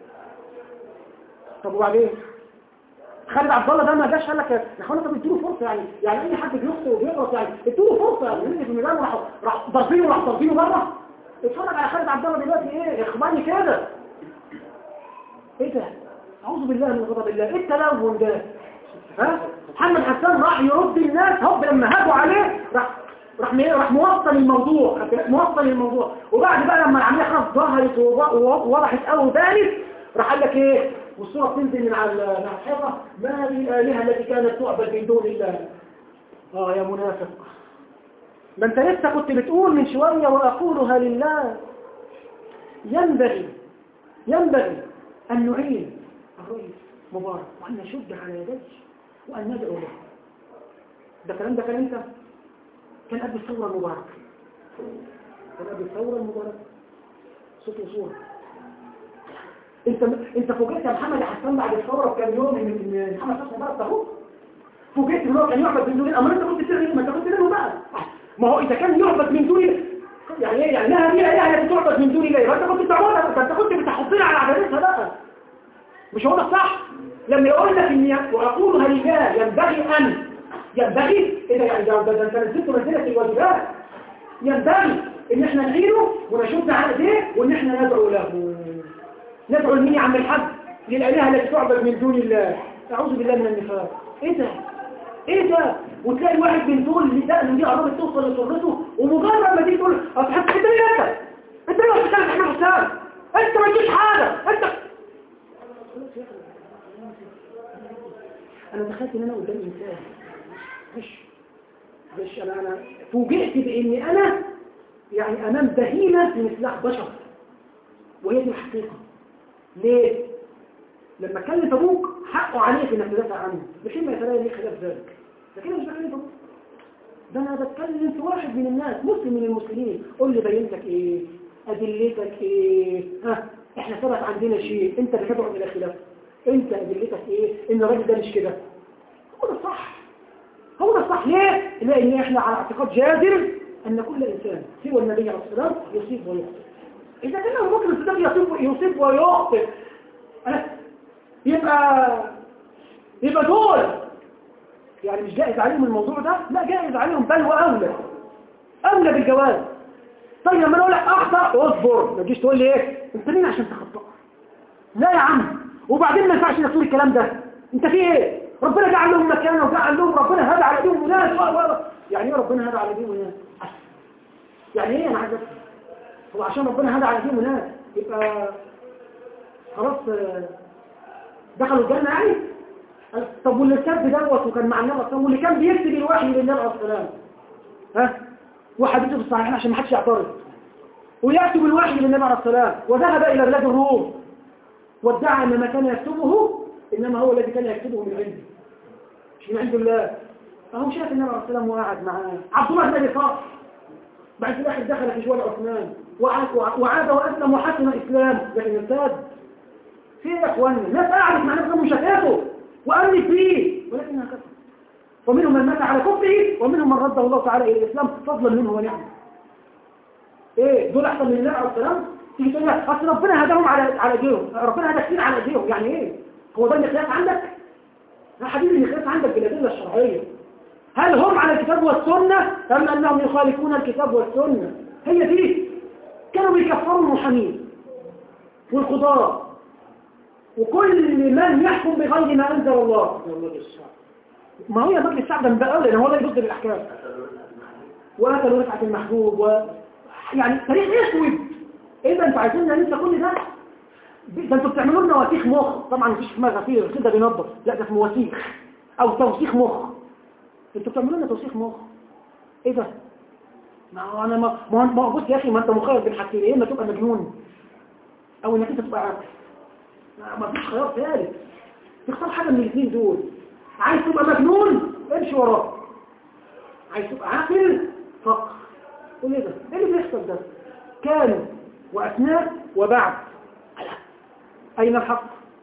طب وبعدين خالد عبد الله ده ما جاش قال لك يا اخوانا طب اديله فرصه يعني يعني اي حد بيخطئ وبيغلط يعني اديله فرصه يعني يجي في الميدان وراح راح ضاربينه وراح ضاربينه بره اتفرج على خالد عبد الله دلوقتي ايه اخبارني كده ايه ده اعوذ بالله من غضب الله ايه التلون ده ها محمد حسان راح يرد الناس هوب لما هاجوا عليه راح راح م- راح موصل الموضوع موصل الموضوع وبعد بقى لما العمليه خلاص ظهرت ووضحت قوي وبانت راح قال لك ايه والصورة بتنزل من على من على الحيطة ما هذه الآلهة التي كانت تعبد من دون الله آه يا منافق ما انت لسه كنت بتقول من شوية وأقولها لله ينبغي ينبغي أن نعين الرئيس مبارك وأن نشد على يديه وأن ندعو له ده كلام ده كان انت كان قبل الثورة المباركة كان قبل الثورة المباركة صوت وصورة انت انت فوجئت يا محمد حسان بعد الثوره بكام يوم من من محمد حسن بقى اهو فوجئت ان هو كان يعبد من دون الامر انت كنت بتعمل ما انت كنت منه بقى ما هو اذا كان يعبد من دون يعني ايه يعني لها دي اله التي تعبد من دون الله يبقى انت كنت بتعبدها انت كنت بتحطنا على عبادتها بقى مش هو ده الصح لما يقول لك اني واقولها لله ينبغي ان ينبغي ايه ده يعني ده ده انت نزلت منزله الواجبات ينبغي ان احنا نعينه ونشد على ايديه وان احنا ندعو له ندعو لمين يا عم الحاج للآلهة التي تعبد من دون الله أعوذ بالله من النفاق إيه ده إيه ده وتلاقي واحد من دول اللي دقنه دي قربت توصل لسرته ومجرد ما تيجي تقول أصحاب أنت مين أنت؟ أنت مين أصحاب أحمد حسام؟ أنت ما تجيش حاجة أنت أنا دخلت إن أنا قدام إنسان مش مش أنا أنا فوجئت بإني أنا يعني أمام بهيمة من سلاح بشر وهي دي الحقيقة ليه؟ لما كلف ابوك حقه عليك انك تدافع عنه بحين ما يتلاقي ليه خلاف ذلك لكن انا مش بكلف ابوك ده انا بتكلم في واحد من الناس مسلم من المسلمين قول لي بينتك ايه ادلتك ايه ها احنا ثبت عندنا شيء انت بتدعو الى خلاف انت ادلتك ايه ان الراجل ده مش كده هو ده صح هو ده الصح ليه؟ لان احنا على اعتقاد جازم ان كل انسان سوى النبي عليه الصلاه والسلام يصيب ويخطئ اذا كان ابو بكر الصديق يصيب يصيب ويخطئ أه؟ يبقى يبقى دول يعني مش جائز عليهم الموضوع ده لا جائز عليهم بل واولى اولى بالجواز طيب لما انا اقول لك اخطا اصبر ما تجيش تقول لي ايه انت مين عشان تخطئ لا يا عم وبعدين ما ينفعش نقول الكلام ده انت في ايه ربنا جعل لهم مكانه وجعل لهم ربنا هدى على دين وناس و- و- يعني ايه ربنا هدى على دين وناس يعني ايه انا عايز افهم هو عشان ربنا هدى على دين وناس يبقى خلاص آه، دخلوا الجنه يعني طب واللي كتب دوت وكان مع النبي طب واللي كان بيكتب الوحي للنبي عليه السلام ها وحديثه في الصحيحين عشان ما حدش يعترض ويكتب الوحي للنبي عليه السلام وذهب الى بلاد الروم وادعى ان ما كان يكتبه انما هو الذي كان يكتبه من عنده مش من عند الله فهو شاف النبي عليه السلام وقعد معاه عبد الله بن ابي طالب بعد في الاخر دخل في شوال عثمان وعاد وعاد واسلم وحسن اسلام لكن ارتاد في يا اخواني الناس قعدت مع نفسهم وشافته وامنت فيه ولكنها كفر ومنهم من مات على كفره ومنهم من رده الله تعالى الى الاسلام فضلا منه ونعمه ايه دول احسن من النبي عليه السلام تيجي تقول لك اصل ربنا هداهم على على ايديهم ربنا هدى كتير على ايديهم يعني ايه هو ده المقياس عندك يا حبيبي المقياس عندك بالادله الشرعيه هل هم على الكتاب والسنه ام انهم يخالفون الكتاب والسنه هي دي كانوا بيكفروا المحامين والقضاة وكل من يحكم بغير ما انزل الله ما هو يا مجلس الشعب ده من بقى لان هو ده يبص بالاحكام وقتلوا رفعت المحبوب و... يعني تاريخ اسود ايه ده انتوا عايزين ننسى كل ده ده انتوا بتعملوا لنا وسيخ مخ طبعا مفيش اسمها غفير كده بينظف لا ده اسمه وسيخ او توسيخ مخ انتوا بتعملوا لنا توسيخ مخ ايه ده ما هو انا ما ما هو- ما هو بص يا اخي ما انت مخير بين حاجتين يا اما تبقى مجنون او انك انت تبقى عاقل ما- ما فيش خيار ثالث تختار حاجه من الاثنين دول عايز تبقى مجنون امشي وراه عايز تبقى عاقل فقر قول ايه ده ايه اللي بيحصل ده كانوا واثناء وبعد اين الحق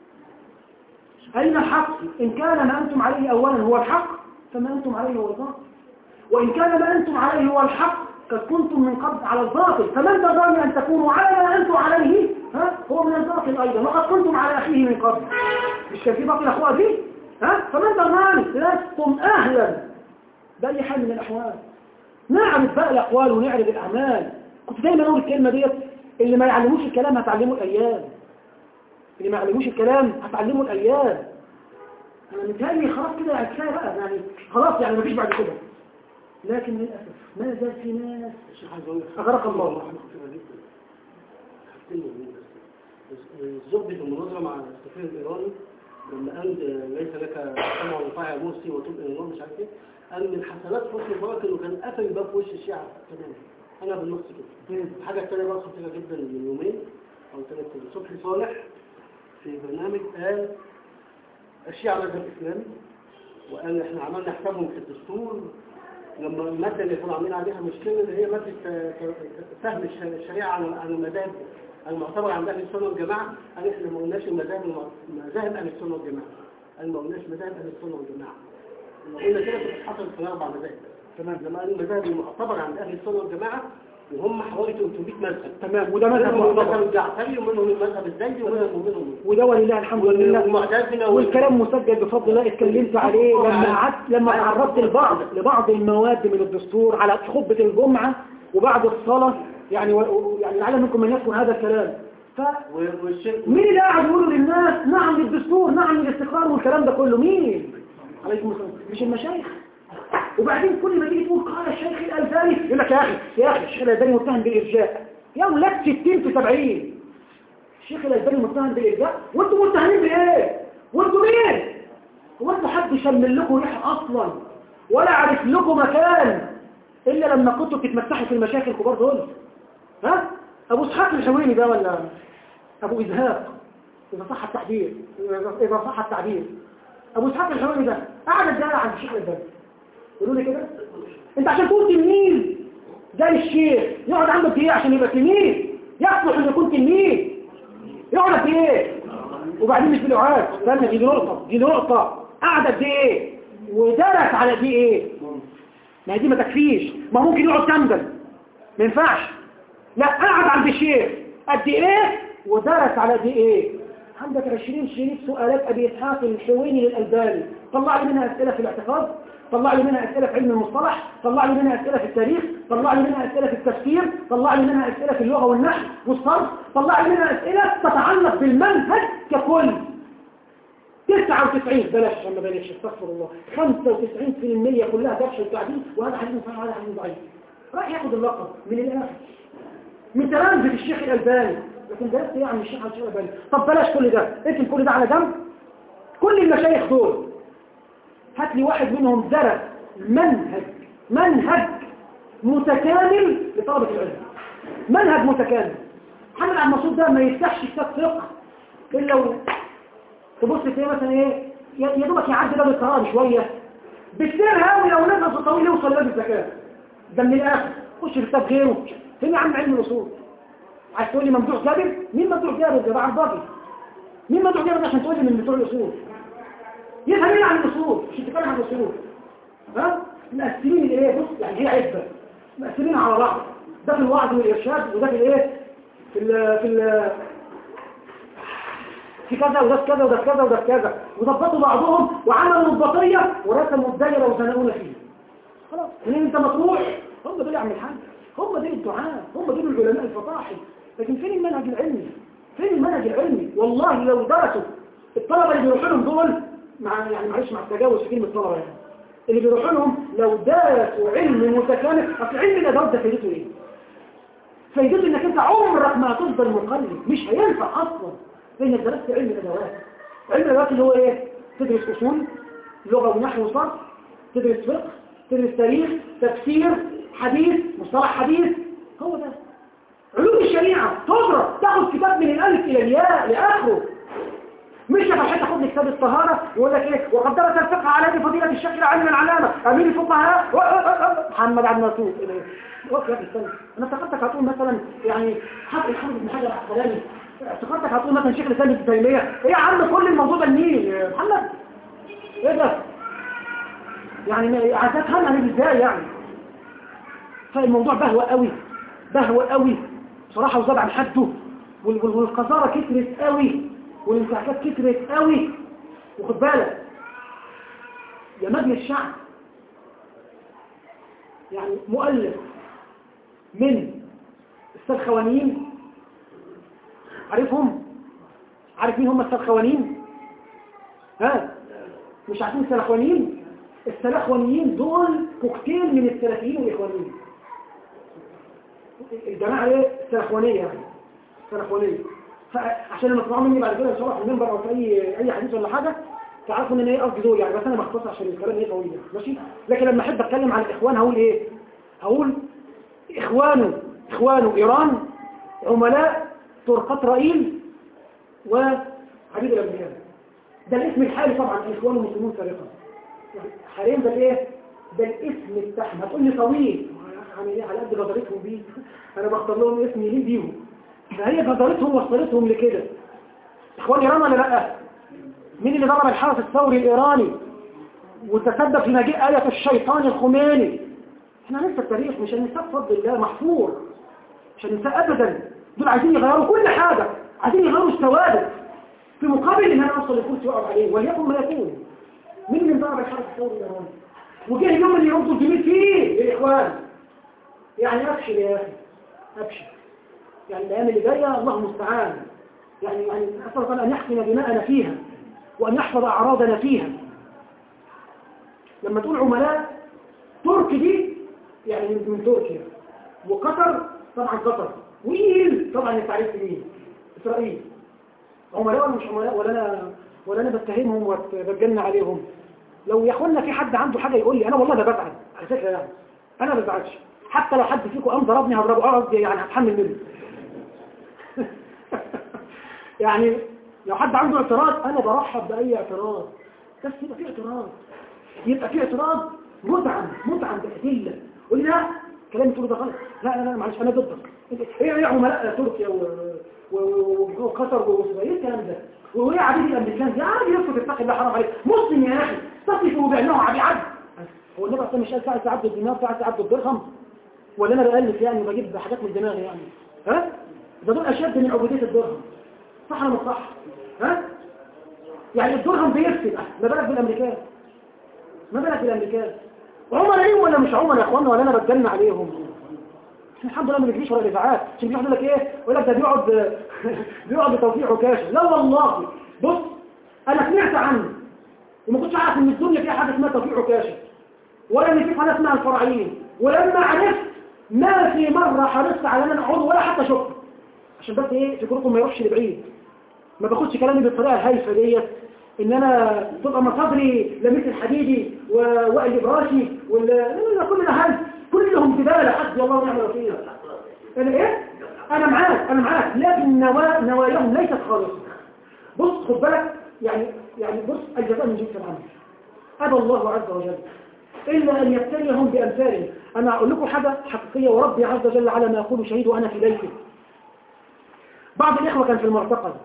اين الحق ان كان ما انتم عليه اولا هو الحق فما انتم عليه هو الباطل وان كان ما انتم عليه هو الحق قد كنتم من قبل على الباطل فمن تظن ان تكونوا على ما انتم عليه ها هو من الباطل ايضا وقد كنتم على اخيه من قبل مش كان في باطل اخوها دي ها فمن تظن لستم اهلا باي حال من الاحوال نعرف بقى الأقوال ونعرف الأعمال كنت دايما أقول الكلمة ديت اللي ما يعلموش الكلام هتعلمه الأيام اللي ما يعلموش الكلام هتعلمه الأيام أنا متهيألي خلاص كده يعني كفاية بقى يعني خلاص يعني مفيش بعد كده لكن للأسف ما زال في ناس أغرق الله الزبد في المناظرة مع السفير الإيراني لما قال ليس لك سمع وطاعة يا مرسي وتوب إلى النار مش عارف إيه قال من حسنات حسني مبارك إنه كان قفل الباب في وش الشيعة تمام أنا بالنص كده الحاجة التانية بقى خطيرة جدا من يومين أو ثلاثة صبحي صالح في برنامج قال الشيعة مذهب إسلامي وقال إحنا عملنا حسابهم في الدستور لما المادة اللي كانوا عاملين عليها مشكلة اللي هي مادة آه، فهم الش- الشريعة عن عن المذاهب المعتبر عند أهل السنة والجماعة قال إحنا ما قلناش المذاهب المع- مذاهب أهل السنة والجماعة قال ما قلناش مذاهب أهل السنة والجماعة لو قلنا كده كنت حصلت في أربع مذاهب تمام لما قال المذاهب المعتبر عند أهل السنة والجماعة وهم حوالي 300 مذهب تمام وده مذهب منهم المذهب معتبر الجعفري ومنهم المذهب الزيدي ومنهم ومنهم وده ولله الحمد لله والمعتزلة وال- والكلام مسجل بفضل الله اتكلمت عليه لما قعدت لما تعرضت لبعض لبعض المواد من الدستور على خطبة الجمعة وبعد الصلاة يعني و... يعني لعل منكم من يذكر هذا الكلام ف والشرك مين اللي قاعد يقول للناس نعم للدستور نعم للاستقرار والكلام ده كله مين عليكم السلام مش المشايخ وبعدين كل ما تيجي تقول قال الشيخ الألباني يقول لك يا أخي يا أخي الشيخ الألباني متهم بالإرجاء يا ولاد 60 في 70 الشيخ الألباني متهم بالإرجاء وانتوا متهمين بإيه؟ وانتوا مين؟ هو انتوا حد شمل لكم ريحة أصلا ولا عرف لكم مكان إلا لما كنتوا بتتمسحوا في المشايخ الكبار دول ها؟ أبو اسحاق الحويني ده ولا أبو إزهاق إذا صح التعبير إذا- إذا صح التعبير أبو إسحاق الحويني ده قاعد الجارة عند الشيخ الألباني يقولوا لي كده أنت عشان تكون تلميذ زي الشيخ يقعد عنده قد إيه عشان يبقى تلميذ يصلح إنه يكون تلميذ يقعد قد إيه وبعدين مش بالوعاد استنى دي نقطة دي نقطة قاعد قد إيه ودرس على دي ايه ما هي دي ما تكفيش ما ممكن يقعد تمدل ما ينفعش لا قعد عند الشيخ قد ايه ودرس على دي ايه عندك 20 شريط سؤالات ابي اسحاق الحويني للالباني طلع لي منها اسئله في الاعتقاد طلع لي منها اسئله في علم المصطلح طلع لي منها اسئله في التاريخ طلع لي منها اسئله في التفسير طلع لي منها اسئله في اللغه والنحو والصرف طلع لي منها اسئله تتعلق بالمنهج ككل 99 بلاش عشان ما بلاش استغفر الله 95% كلها درش وتعديل وهذا حديث صحيح وهذا حديث ضعيف راح ياخد اللقب من الاخر من تلامذة الشيخ الألباني لكن درست ايه عن الشيخ الشيخ الألباني طب بلاش كل ده اسم كل ده على جنب كل المشايخ دول هات لي واحد منهم درس منهج منهج متكامل لطلبة العلم منهج متكامل محمد عبد المنصور ده ما يفتحش كتاب فقه الا لو تبص تلاقيه مثلا ايه يا يا دوبك يعدي باب القرآن شوية بالسير هاوي لو نفسه طويل يوصل لباب الزكاة ده من الآخر خش في كتاب غيره فين يا عم علم الأصول عايز تقول لي ممدوح جابر مين ممدوح جابر ده بقى الباقي مين ممدوح جابر ده عشان تقول لي من بتوع الأصول يفهم ايه عن الأصول مش تتكلم عن الأصول ها مقسمين الايه بص يعني هي عزة مقسمين على بعض ده في الوعظ والإرشاد وده في الايه في ال في ال في كذا وده في كذا وده في كذا وده في كذا وضبطوا بعضهم وعملوا البطية ورسموا الدايرة وزنقونا فيه خلاص منين انت مطروح هم دول يعمل حاجة هم دول الدعاء هم دول العلماء الفطاحل لكن فين المنهج العلمي فين المنهج العلمي والله لو درسوا الطلبة اللي بيروحوا لهم دول مع يعني معلش مع التجاوز في كلمة طلبة يعني اللي بيروحوا لهم لو درسوا علم متكامل اصل علم الادوات ده فايدته ايه فايدته انك انت عمرك ما هتفضل مقلد مش هينفع اصلا لانك درست علم الادوات علم الادوات اللي هو ايه تدرس اصول لغه ونحو وصرف تدرس فقه تدرس تاريخ تفسير حديث مصطلح حديث هو ده علوم الشريعه تضرب تاخد كتاب من الالف الى الياء لاخره مش هتحط تاخد لي كتاب الطهاره يقول لك ايه وقد درس الفقه على يد فضيله الشيخ العالم العلامه امير الفقهاء و- و- و- محمد عبد الناصور وقف يا ابني استنى انا افتكرتك هتقول مثلا يعني حق الحمد بن حجر العسقلاني افتكرتك هتقول مثلا شيخ الاسلام ابن تيميه ايه يا عم كل الموضوع ده لمين يا محمد ايه ده يعني ما- عايز افهم انا ازاي يعني فالموضوع بهوى قوي بهوى قوي بصراحه وزاد عن حده وال- وال- والقذاره كترت قوي والانتهاكات كترت قوي وخد بالك يا مجلس الشعب يعني مؤلف من السلخوانيين عارفهم عارف مين هم السلخوانيين ها مش عارفين السلخوانيين السلخوانيين دول كوكتيل من السلفيين والاخوانيين الجماعه ايه السلخوانيه يعني السلخوانيه فعشان لما تسمعوا مني بعد كده ان شاء الله في المنبر او في اي اي حديث ولا حاجه تعرفوا ان انا ايه قصدي دول يعني بس انا مختصر عشان الكلام ايه طويل يعني ماشي لكن لما احب اتكلم عن الاخوان هقول ايه هقول اخوانه اخوانه ايران عملاء ترك اسرائيل وحبيب الانبياء ده الاسم الحالي طبعا اخوان المسلمون سابقا يعني حاليا ده الايه ده الاسم بتاعهم هتقول لي طويل يعني ايه على قد جدارتهم بيه انا بختار لهم اسم يليق بيهم فهي جدارتهم وصلتهم لكده اخوان ايران ولا لا مين اللي ضرب الحرس الثوري الايراني وتسبب في مجيء آية الشيطان الخميني احنا هننسى التاريخ مش هننساه بفضل الله محفور مش هننساه ابدا دول عايزين يغيروا كل حاجة عايزين يغيروا الثوابت في مقابل ان انا اوصل لكرسي واقف عليه وليكن ما يكون مين اللي ضرب الحرس الثوري الايراني وجه اليوم اللي يربطوا الجميل فيه للاخوان يعني ابشر يا اخي ابشر يعني الايام اللي جايه الله المستعان يعني يعني اسال الله ان يحسن دماءنا فيها وان يحفظ اعراضنا فيها لما تقول عملاء ترك دي يعني من من تركيا وقطر طبعا قطر وإيل طبعا التعريف مين إسرائيل عملاء ولا مش عملاء ولا أنا ولا أنا بتهمهم وبتجن عليهم لو يا اخوانا في حد عنده حاجة يقول لي أنا والله ده بزعل على فكرة يعني أنا ما بزعلش حتى لو حد فيكم قام ضربني هضربه اه قصدي يعني هتحمل منه يعني لو حد عنده اعتراض أنا برحب بأي اعتراض بس يبقى في اعتراض يبقى في اعتراض مدعم مدعم بأدلة قول لي لا كلام تقوله ده غلط لا لا لا معلش انا ضدك ايه ايه عملاء تركيا و- و- و- وقطر واسرائيل الكلام ده وهي عبيد الامريكان يا عم يسكت اتقي الله حرام عليك مسلم يا اخي اتقي قذفوا بانه عبد عبد هو النبي اصلا مش قال ساعه عبد الدينار ساعه عبد الدرهم ولا انا بألف يعني وبجيب حاجات من دماغي يعني ها ده دول اشد من عبوديه الدرهم صح ولا مش صح ها يعني الدرهم بيفسد ما بالك بالامريكان ما بالك بالامريكان عمر ايه ولا مش عمر يا اخوانا ولا انا بتجنن عليهم الحمد لله ما بيجيش ولا الاذاعات عشان بيقعد يقول لك ايه يقول لك ده بيقعد بيقعد بتوفيق عكاشه لا والله بص انا سمعت عنه وما كنتش عارف ان الدنيا فيها حاجه اسمها توفيق عكاشه ولا ان في حاجه اسمها الفرعيين ولما عرفت ما في مره حرصت على ان انا اقعد ولا حتى شفت عشان بس ايه فكركم ما يروحش لبعيد ما باخدش كلامي بالطريقه الهايفه ديت ان انا تبقى مصادري لميس الحديدي ووائل الابراشي وال لا لا كل ده هايف كلهم زباله حسبي الله ونعم الوكيل انا ايه انا معاك انا معاك لكن نوا... نواياهم ليست خالصه بص خد بالك يعني يعني بص الجزاء من جنس العمل ابى الله عز وجل الا ان يبتليهم بامثالهم انا اقول لكم حاجه حقيقيه وربي عز وجل على ما اقول شهيد وانا في بيتي بعض الاخوه كان في المعتقل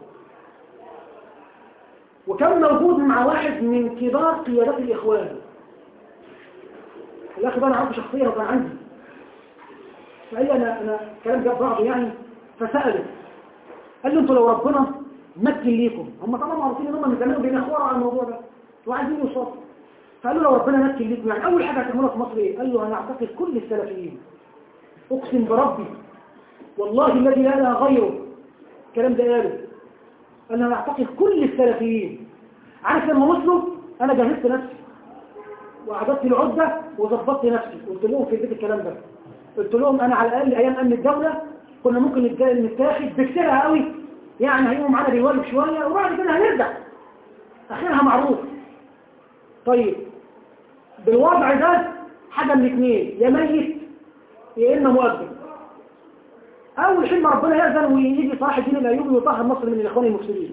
وكان موجود مع واحد من كبار قيادات الإخوان الأخ ده أنا عارفه شخصيا وكان عندي فقال لي أنا, أنا كلام جاب بعضه يعني فسأله قال له أنتوا لو ربنا مكن ليكم هم طبعا معروفين ان هم من زمان بينخوروا على الموضوع ده وعايزين يوصلوا فقال له لو ربنا مكن ليكم يعني أول حاجة هتعملوها في مصر إيه؟ قال له أنا أعتقد كل السلفيين أقسم بربي والله الذي لا إله غيره الكلام ده قاله أنا أعتقد كل السلفيين عارف لما وصلوا أنا جهزت نفسي وأعددت العدة وظبطت نفسي قلت لهم في البيت الكلام ده قلت لهم أنا على الأقل أيام أمن الدولة كنا ممكن نتاخد بكتيرها قوي يعني هيقوم معانا بيواجب شوية وبعد كده هنرجع أخيرها معروف طيب بالوضع ده حاجة من اثنين يا ميت يا إما مؤذن أول حين ربنا يأذن ويجي صلاح الدين الأيوبي ويطهر مصر من الإخوان المفسدين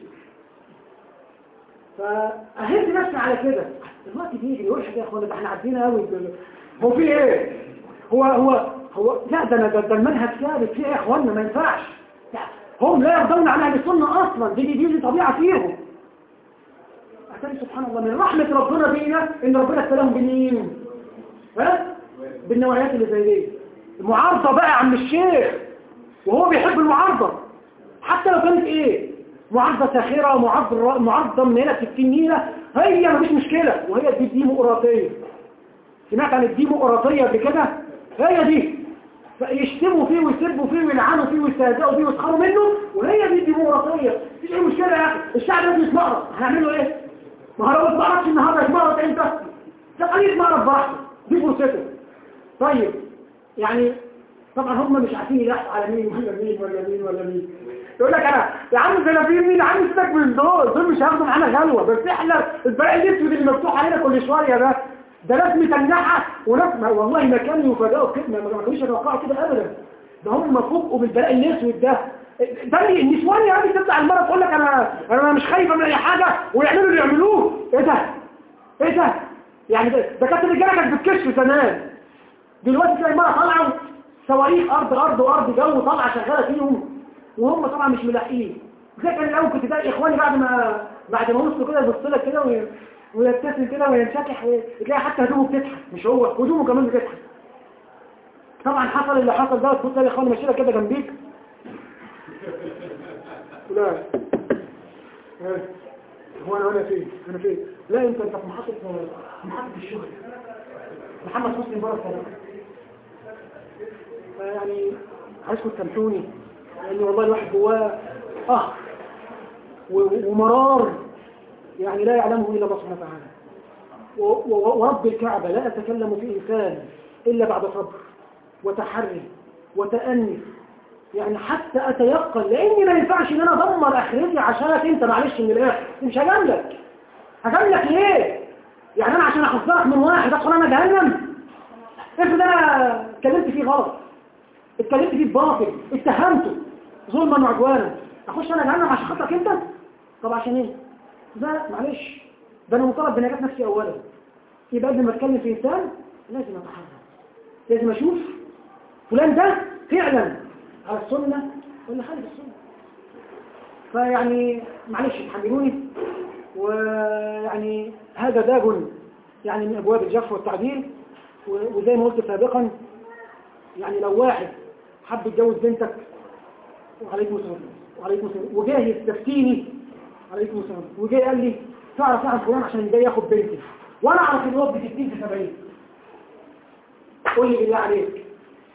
فأهلت نفسي على كده الوقت بيجي يقول يا اخوانا ده احنا عدينا قوي هو في ايه هو هو هو لا ده انا ده, ده المنهج ثابت في ايه يا اخوانا ما ينفعش هم لا يرضون عن اهل السنه اصلا دي دي, دي طبيعه فيهم أتاري سبحان الله من رحمة ربنا بينا إن ربنا ابتلاهم بمين؟ ها؟ بالنوعيات اللي زي دي المعارضة بقى يا عم الشيخ وهو بيحب المعارضة حتى لو كانت ايه معارضة ساخرة معارضة معارضة من هنا 60 نيلة هي مفيش مشكلة وهي دي ديمقراطية سمعت عن الديمقراطية قبل كده هي دي فيشتموا فيه ويسبوا فيه ويلعنوا فيه ويستهزئوا فيه ويسخروا منه وهي دي الديمقراطية مفيش اي مشكلة يا اخي الشعب لازم يتمقرض هنعمله ايه؟ ما هو لو اتمقرضش النهارده يتمقرض امتى؟ ده قليل يتمقرض براحته دي فرصته طيب يعني طبعا هم مش عارفين يلاحقوا على مين ولا مين ولا مين ولا مين يقول لك انا يا عم سلفيين مين يا عم سيبك من دول دول مش هياخدوا معانا غلوه بس احنا البلاء الاسود اللي مفتوح علينا كل شويه ده ده ناس متنحه وناس ما والله ما كانوا يفاجئوا كده ما ما كانوش يتوقعوا كده ابدا ده هم فوقوا بالبلاء الاسود ده ده النسوان يا راجل تطلع المره تقول لك انا انا مش خايفه من اي حاجه ويعملوا اللي يعملوه ايه ده ايه ده يعني ده, ده كانت الرجاله كانت بتكشف زمان دلوقتي تلاقي المره طالعه صواريخ ارض ارض وارض جو طالعه شغاله فيهم وهم طبعا مش ملاحقين زي كان الاول كنت تلاقي اخواني بعد ما بعد ما وصلوا كده يبص لك كده وي... ويبتسم كده وينشكح وتلاقي حتى هدومه بتضحك مش هو هدومه كمان بتضحك طبعا حصل اللي حصل ده تقول تلاقي اخواني ماشيين كده جنبيك لا هو انا انا فين انا فين لا انت انت في محطه في محطه الشغل محمد حسني مبارك فيعني عايزكم تسامحوني لان والله الواحد جواه اه ومرار يعني لا يعلمه الا الله سبحانه وتعالى ورب الكعبه لا اتكلم في انسان الا بعد صبر وتحري وتأني يعني حتى اتيقن لاني ما ينفعش ان انا ادمر اخرتي عشانك انت معلش من الاخر مش هجاملك هجاملك ليه يعني انا عشان احذرك من واحد ادخل انا جهنم افرض انا اتكلمت فيه غلط اتكلمت فيه باطل اتهمته ظلما وعدوانا اخش انا جهنم عشان خاطرك انت طب عشان ايه ده معلش ده انا مطالب بنجاة نفسي اولا يبقى قبل ما اتكلم في انسان لازم اتحرك لازم اشوف فلان ده فعلا على السنة ولا خالف السنة فيعني معلش تحملوني ويعني هذا داج يعني من أبواب الجرح والتعديل و- وزي ما قلت سابقا يعني لو واحد حب يتجوز بنتك وعليكم السلام وعليكم السلام وجاي يستفتيني عليكم السلام وجاي قال لي تعرف عن فلان عشان جاي ياخد بنتي وانا اعرف ان هو ب 60 في 70 قول لي بالله عليك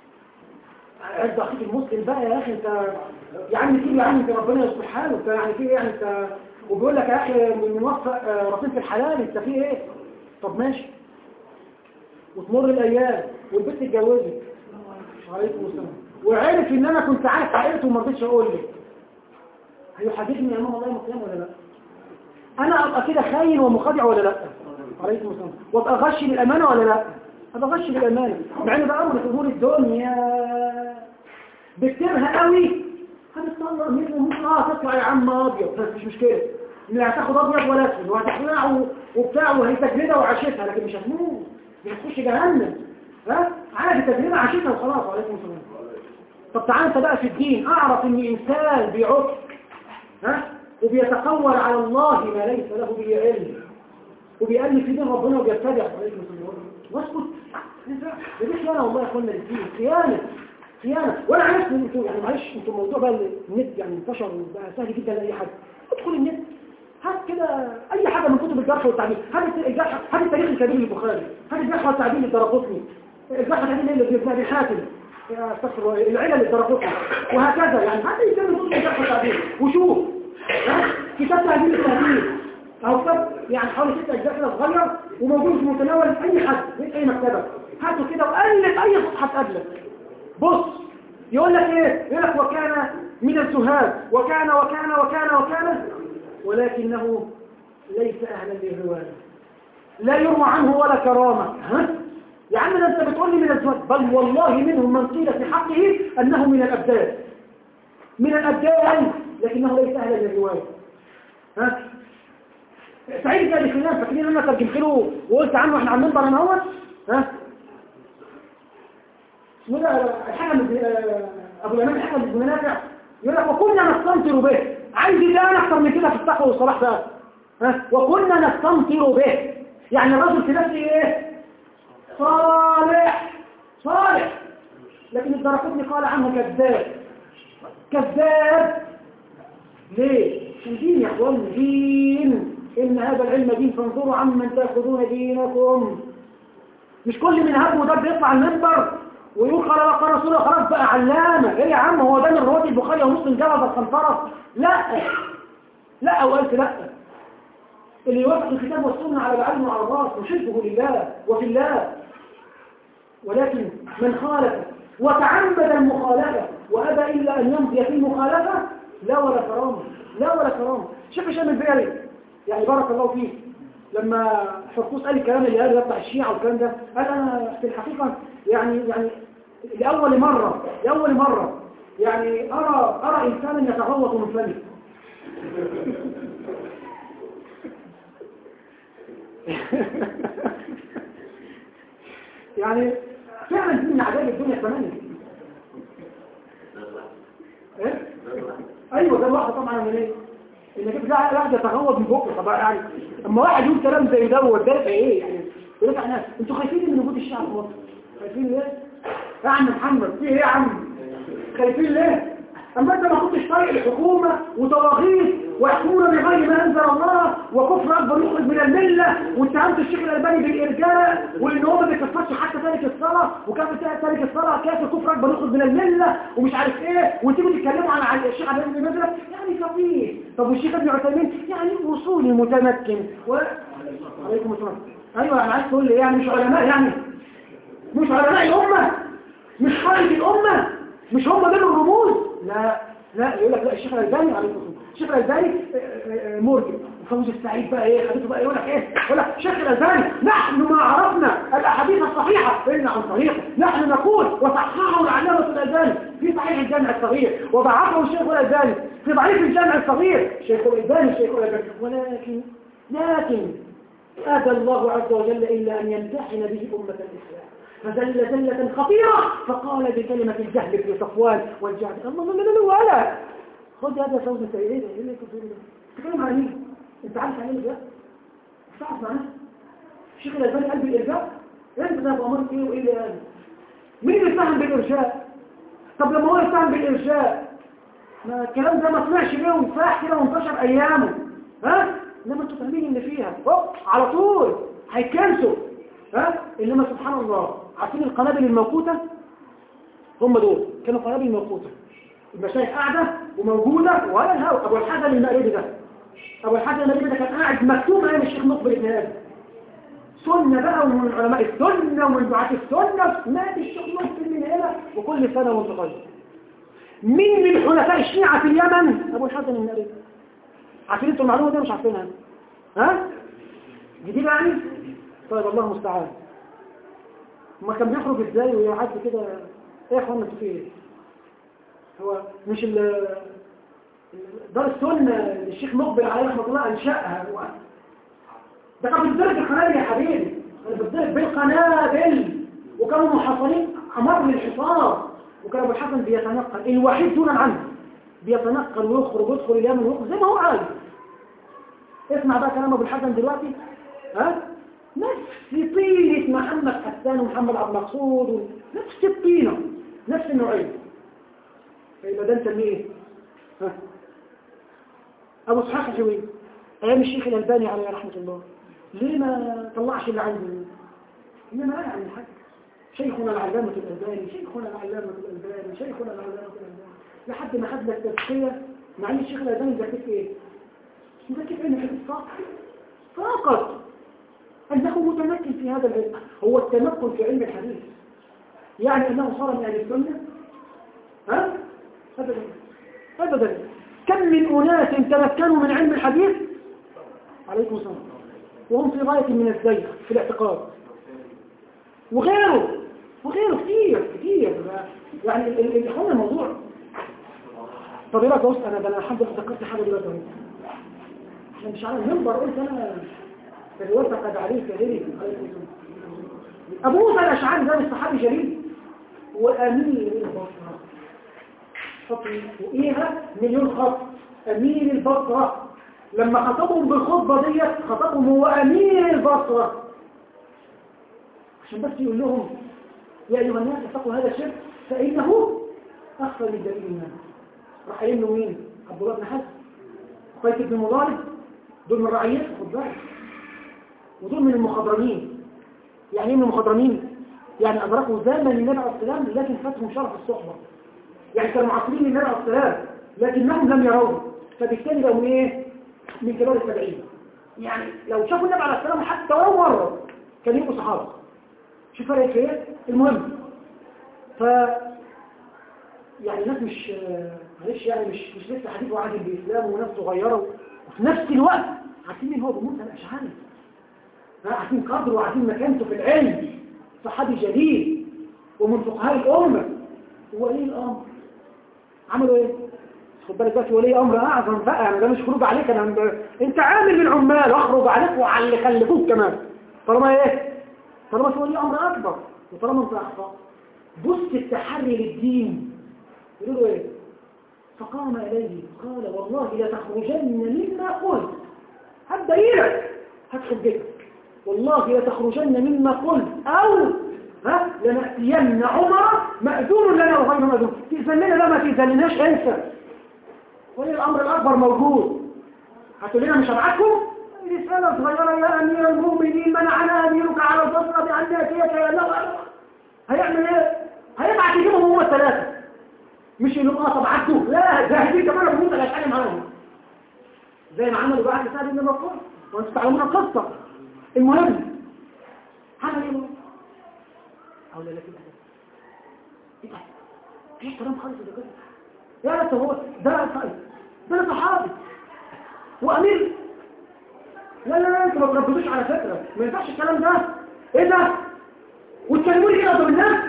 عد اخيك المسلم بقى يا اخي انت يا عم كده يا عم انت ربنا يصلح حاله انت يعني في ايه يعني انت وبيقول لك يا اخي من موفق آه، رصيد في الحلال انت في ايه طب ماشي وتمر الايام والبنت اتجوزت عليكم السلام وعرف ان انا كنت عارف حقيقته وما رضيتش اقول لك هيحاسبني امام الله يوم القيامه ولا لا انا ابقى كده خاين ومخادع ولا لا عليكم السلام وابقى غش بالامانه ولا لا ابقى غش بالامانه مع ان ده امر في امور الدنيا بكتيرها قوي هتطلع مثل ممكن اه تطلع يا عم ابيض بس مش مشكله اللي هتاخد ابيض ولا اسود وهتخلعه وبتاع وهي تجربه وعاشتها لكن مش هتموت مش هتخش جهنم ها عادي تجربه عاشتها وخلاص عليكم السلام طب تعال انت بقى في الدين اعرف ان انسان بيعك ها وبيتقول على الله ما ليس له به علم وبيألف في دين ربنا وبيبتدع عليكم السلام واسكت ده دي خيانه والله يا اخوانا للدين خيانه خيانه وانا عارف ان انتوا يعني معلش انتوا الموضوع بقى النت يعني انتشر وبقى سهل جدا لاي حد ادخل النت هات كده اي حاجه من كتب الجرح والتعديل هات الجرح هات التاريخ الكبير للبخاري هات الجرح والتعديل للدرقطني الجرح والتعديل اللي ابن ابي حاتم يا استغفر الله العلل للدرقطني وهكذا يعني هات اي كتاب من كتب الجرح والتعديل وشوف ها؟ كتاب تعديل التعديل او كتاب يعني حوالي ست اجزاء كده صغير وموجود في متناول اي حد في اي مكتبه هاته كده وقلب اي صفحه تقابلك بص يقول لك ايه يقول لك وكان من الزهاد وكان وكان وكان وكان ولكنه ليس اهلا للروايه لا يروى عنه ولا كرامه ها يا عم ده انت بتقول لي من الزهاد بل والله منهم من قيل في حقه انه من الابدان من الابدان لكنه ليس اهلا للروايه ها سعيد بن خلال فاكرين انا ترجمت له وقلت عنه احنا على المنبر انا اهوت ها اسمه ده الحكم بن- ابو اليمان الحكم بن نافع يقول لك وكنا نستمطر به عايز ايه تاني اكتر من كده في التقوى والصلاح بقى ها وكنا نستمطر به يعني الرجل في نفسه ايه صالح صالح لكن الدرقطني قال عنه كذاب كذاب ليه عشان دين يا اخوان دين ان هذا العلم دين فانظروا عمن تاخذون دينكم مش كل من هب وده بيطلع المنبر ويقول قال قال رسول الله خلاص بقى علامة ايه يا عم هو ده من رواية البخاري ومسلم جوز الخنطرة لا لا وقلت لا اللي يوافق الكتاب والسنة على العلم وعلى الراس وشركه لله وفي الله ولكن من خالف وتعمد المخالفة وأبى إلا أن يمضي في المخالفة لا ولا كرامة لا ولا كرامة شوف هشام البيري يعني بارك الله فيه لما حرقوس قال الكلام اللي قاله بتاع الشيعة والكلام ده قال أنا في الحقيقة يعني يعني لأول مرة لأول مرة يعني أرى أرى إنسانا يتغوط من فمه يعني فعلا دي من عجائب الدنيا ثمانية ايه؟ ايوه ده الواحد طبعا من ايه انك انت واحد يتغوط من بكره طبعا يعني اما واحد يقول كلام زي دوت ده ايه يعني يقول لك احنا انتوا خايفين من وجود الشعب في مصر خايفين ليه يا عم محمد في ايه يا عم خايفين ليه اما انت ما كنتش طايق الحكومه وطواغيت ويحكمون بغير ما انزل الله وكفر اكبر يخرج من المله واتهمت الشيخ الالباني بالارجاء وان هو ما بيكفرش حتى تارك الصلاه وكان تارك الصلاه كافر كفر اكبر يخرج من المله ومش عارف ايه وتيجوا تتكلموا عن عن الشيخ عبد بن مدرك يعني خفيف طب والشيخ ابن عثيمين يعني وصولي متمكن و... عليكم السلام ايوه انا عايز تقول لي يعني مش علماء يعني مش علماء الامه مش خارج الامه مش هم دول الرموز لا لا يقول لك لا الشيخ الالباني عليه الصلاه والسلام الشيخ الالباني مرجع وفوز السعيد بقى ايه خدته بقى يقول لك ايه يقول لك الشيخ الالباني نحن ما عرفنا الاحاديث الصحيحه فإنا عن طريقه نحن نقول وصححه العلامه الالباني في صحيح الجامع الصغير وضعفه الشيخ الالباني في ضعيف الجامع الصغير الشيخ الالباني الشيخ الالباني ولكن لكن ابى الله عز وجل الا ان يمتحن به امه الاسلام فزل زلة خطيرة فقال بكلمة الجهل في صفوان والجهل الله لا لا لا ولا خد هذا فوز السيدين ايه اللي تقول ده تتكلم عن مين انت عارف عن ايه ده تعرف معناه الشيخ الألباني قال بالإرجاء انت ده بأمر ايه وايه اللي قال مين اللي فهم بالإرجاء طب لما هو يفهم بالإرجاء ما الكلام ده ما طلعش بيه وانفاح كده وانتشر أيامه ها انما انتوا فاهمين اللي فيها هوب على طول هيتكنسوا ها انما سبحان الله عارفين القنابل الموقوته هم دول كانوا قنابل موقوته المشايخ قاعده وموجوده ولا الهوا ابو الحسن المقربي ده ابو الحسن المقربي ده كان قاعد مكتوب ايام الشيخ مقبل ابن هادي سنه بقى ومن علماء السنه ومن دعاه السنه مات الشيخ مقبل من هنا وكل سنه وانت طيب مين من حلفاء الشيعه في اليمن ابو الحسن المقربي عارفين انتوا المعلومه دي مش عارفينها ها جديده يعني طيب الله المستعان ما كان بيخرج ازاي ويعدي كده ايه يا اخوانا انتوا في ايه هو مش ال دار السنة الشيخ مقبل عليه رحمة الله أنشأها هو ده كان بيتضرب بالقنابل يا حبيبي كان بيتضرب بالقنابل وكانوا محاصرين أمر للحصار وكان أبو الحسن بيتنقل الوحيد دونا عنه بيتنقل ويخرج ويدخل اليمن ويخرج زي ما هو عايز اسمع بقى كلام أبو الحسن دلوقتي ها نفس طينة محمد حسان ومحمد عبد المقصود نفس الطينة نفس النوعية فيبقى ده نسميه ايه؟ ها ابو اسحاق الحويني ايام الشيخ الالباني عليه رحمه الله ليه ما طلعش اللي عنده انما لا يعني الحاج شيخنا العلامة الألباني شيخنا العلامة الألباني شيخنا العلامة الألباني لحد ما خد لك تزكية مع ان الشيخ الألباني ذاكرت ايه؟ ذاكرت علم الحديث فقط فقط أنه متمكن في هذا العلم هو التمكن في علم الحديث يعني أنه صار من أهل السنة ها؟ أبدا أبدا كم من أناس تمكنوا من علم الحديث عليكم السلام وهم في غاية من الزيغ في الاعتقاد وغيره وغيره كتير كتير يعني ال- ال- الإخوان الموضوع طب ايه رايك يا أستاذ انا ده انا الحمد لله ذكرت حاجه دلوقتي اهو احنا مش على المنبر قلت انا فليوثق عليك يا ليلي عليكم السلام ابو موسى الاشعري ده مش صحابي جليل وامير البصره خطي وإيها مليون خط أمير البصرة لما خطبهم بالخطبة ديت خطبهم هو أمير البصرة عشان بس يقول لهم يا أيها الناس اتقوا هذا الشرك فإنه أخفى من دليل الناس راح قايل له مين؟ عبد الله بن حسن قيس بن مضارب دول من رعيته خد بالك ودول من المخضرمين يعني ايه من المخضرمين؟ يعني أدركوا زمن النبي عليه السلام لكن فاتهم شرف الصحبة يعني كانوا معاصرين النبي عليه السلام لكنهم لم يروه فبالتالي بقوا ايه من كبار السبعين يعني لو شافوا النبي عليه السلام حتى ولو مرة كان يبقوا صحابة شوف فرق ايه المهم ف يعني الناس مش معلش يعني مش مش لسه حديث وعد بالاسلام وناس صغيره وفي نفس الوقت عارفين مين هو ابو موسى الاشعري ها، عارفين قدره وعارفين مكانته في العلم صحابي جليل ومن فقهاء الامه ولي الامر عملوا ايه خد بالك بقى في ولي امر اعظم بقى يعني ده مش خروج عليك انا ب... انت عامل من العمال اخرج عليك وعلى اللي خلفوك كمان طالما ايه طالما في ولي امر اكبر وطالما انت اخطا بص التحري للدين يقولوا ايه فقام اليه قال والله لتخرجن مما قلت هات دليلك هات حجتك والله لتخرجن مما قلت او ها لنأتين عمر مأذون لنا وغير مأذون تأذننا لا ما تأذنناش انسى ولي الأمر الأكبر موجود هتقول لنا مش هبعتكم رسالة صغيرة يا أمير المؤمنين منعنا أميرك على البصرة بأن يأتيك يا الله هيعمل إيه؟ هيبعت يجيبهم هم الثلاثة مش يقول اه طب عدوا لا ده دي كمان ابو موسى الاشعري معاهم زي ما عملوا بقى سعد بن مكرم وانتم تعلمون القصه المهم عمل ايه او لا لا كده ايه ده ايه كلام خالص ده كده يا ريت هو ده طيب ده صحابي وامير لا لا لا انتوا ما ترددوش على فكره ما ينفعش الكلام ده ايه ده وتكلموني كده قدام الناس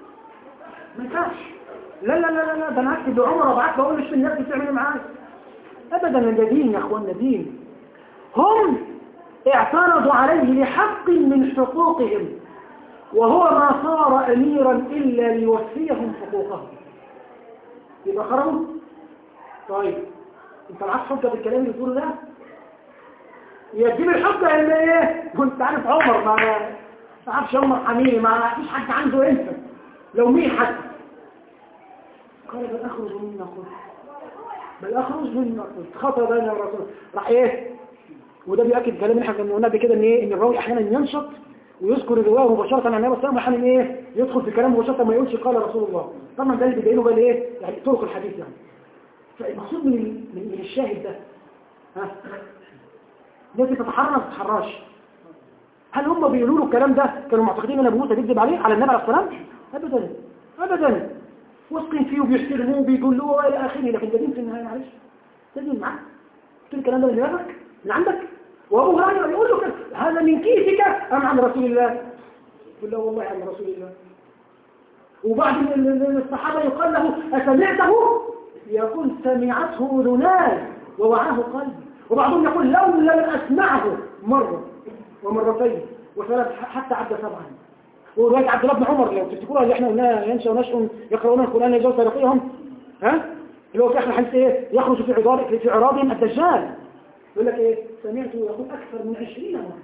ما ينفعش لا لا لا لا لا ده انا هكتب لعمر وابعت بقول مش الناس بتعمل معايا ابدا ده دين يا اخوانا دين هم اعترضوا عليه لحق من حقوقهم وهو ما صار اميرا الا ليوفيهم حقوقهم يبقى خرجوا طيب انت معاك حجه بالكلام اللي بتقوله ده يجيب الحجة اللي ايه وانت عارف عمر ما ما عارفش عمر حميني ما فيش حد عنده انت لو مين حتى قال بل اخرج منا قلت بل اخرج منا قلت خطر بين الرسول راح ايه وده بيأكد كلام احنا كنا قلنا قبل كده ان ايه ان الراوي احيانا ينشط ويذكر الروايه مباشره عن النبي صلى الله عليه وسلم واحيانا ايه يدخل في كلام مباشره ما يقولش قال رسول الله طبعا ده اللي بيبينه بقى ايه يعني طرق الحديث يعني فالمقصود من من من الشاهد ده ها الناس تتحرى ما تتحراش هل هم بيقولوا له الكلام ده كانوا معتقدين ان ابو موسى بيكذب عليه على النبي عليه الصلاه والسلام ابدا ابدا واثقين فيه وبيحترموه وبيقولوه الى اخره لكن ده دين في النهايه معلش ده دين معاك قلت الكلام ده من دماغك من عندك وابو هريره يقول له كده هذا من كيسك ام عن رسول الله يقول له والله عن رسول الله وبعض ال- ال- الصحابه يقال له اسمعته يقول سمعته اذناي ووعاه قلبي وبعضهم يقول لو لم اسمعه مره ومرتين وثلاث حتى عد سبعا ورواية عبد الله بن عمر لو تفتكروها اللي احنا قلناها ينشأ ونشأ يقرؤون القرآن يجوز طريقهم ها اللي هو في اخر الحديث ايه يخرج في عرض في عراضهم الدجال يقول لك ايه سمعته يقول اكثر من عشرين مرة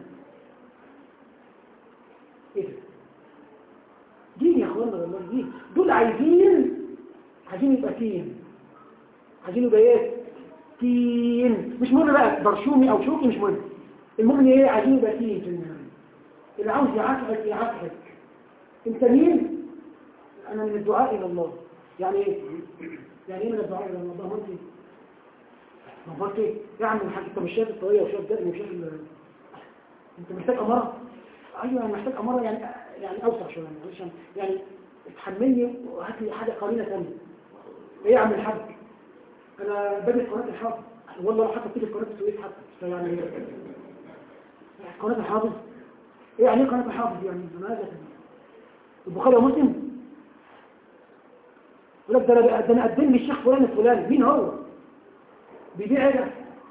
ايه ده دين يا اخوانا والله دين دول عايزين عايزين يبقى تين عايزين يبقى ايه تين مش مهم بقى برشومي او شوكي مش مهم المهم ايه عايزين يبقى تين في النهايه اللي عاوز يعاتبك يعاتبك انت مين انا من الدعاء الى الله يعني ايه يعني ايه من الدعاء الى الله ضمنت ايه ضمنت ايه يا عم الحاج انت مش شايف الطريقه وشايف ده وشايف ال- انت محتاج اماره ايوه انا محتاج اماره يعني يعني اوسع شويه معلش أنا- يعني اتحملني وهات لي حاجه قرينه ثانيه ايه يا عم الحاج انا بدي قناه الحافظ والله لو حتى تيجي قناه السويس حتى فيعني قناه الحافظ ايه يعني ايه قناه الحافظ يعني ماذا البخاري ومسلم يقول لك ده انا ده انا قدم لي الشيخ فلان الفلاني مين هو بيبيع ايه ده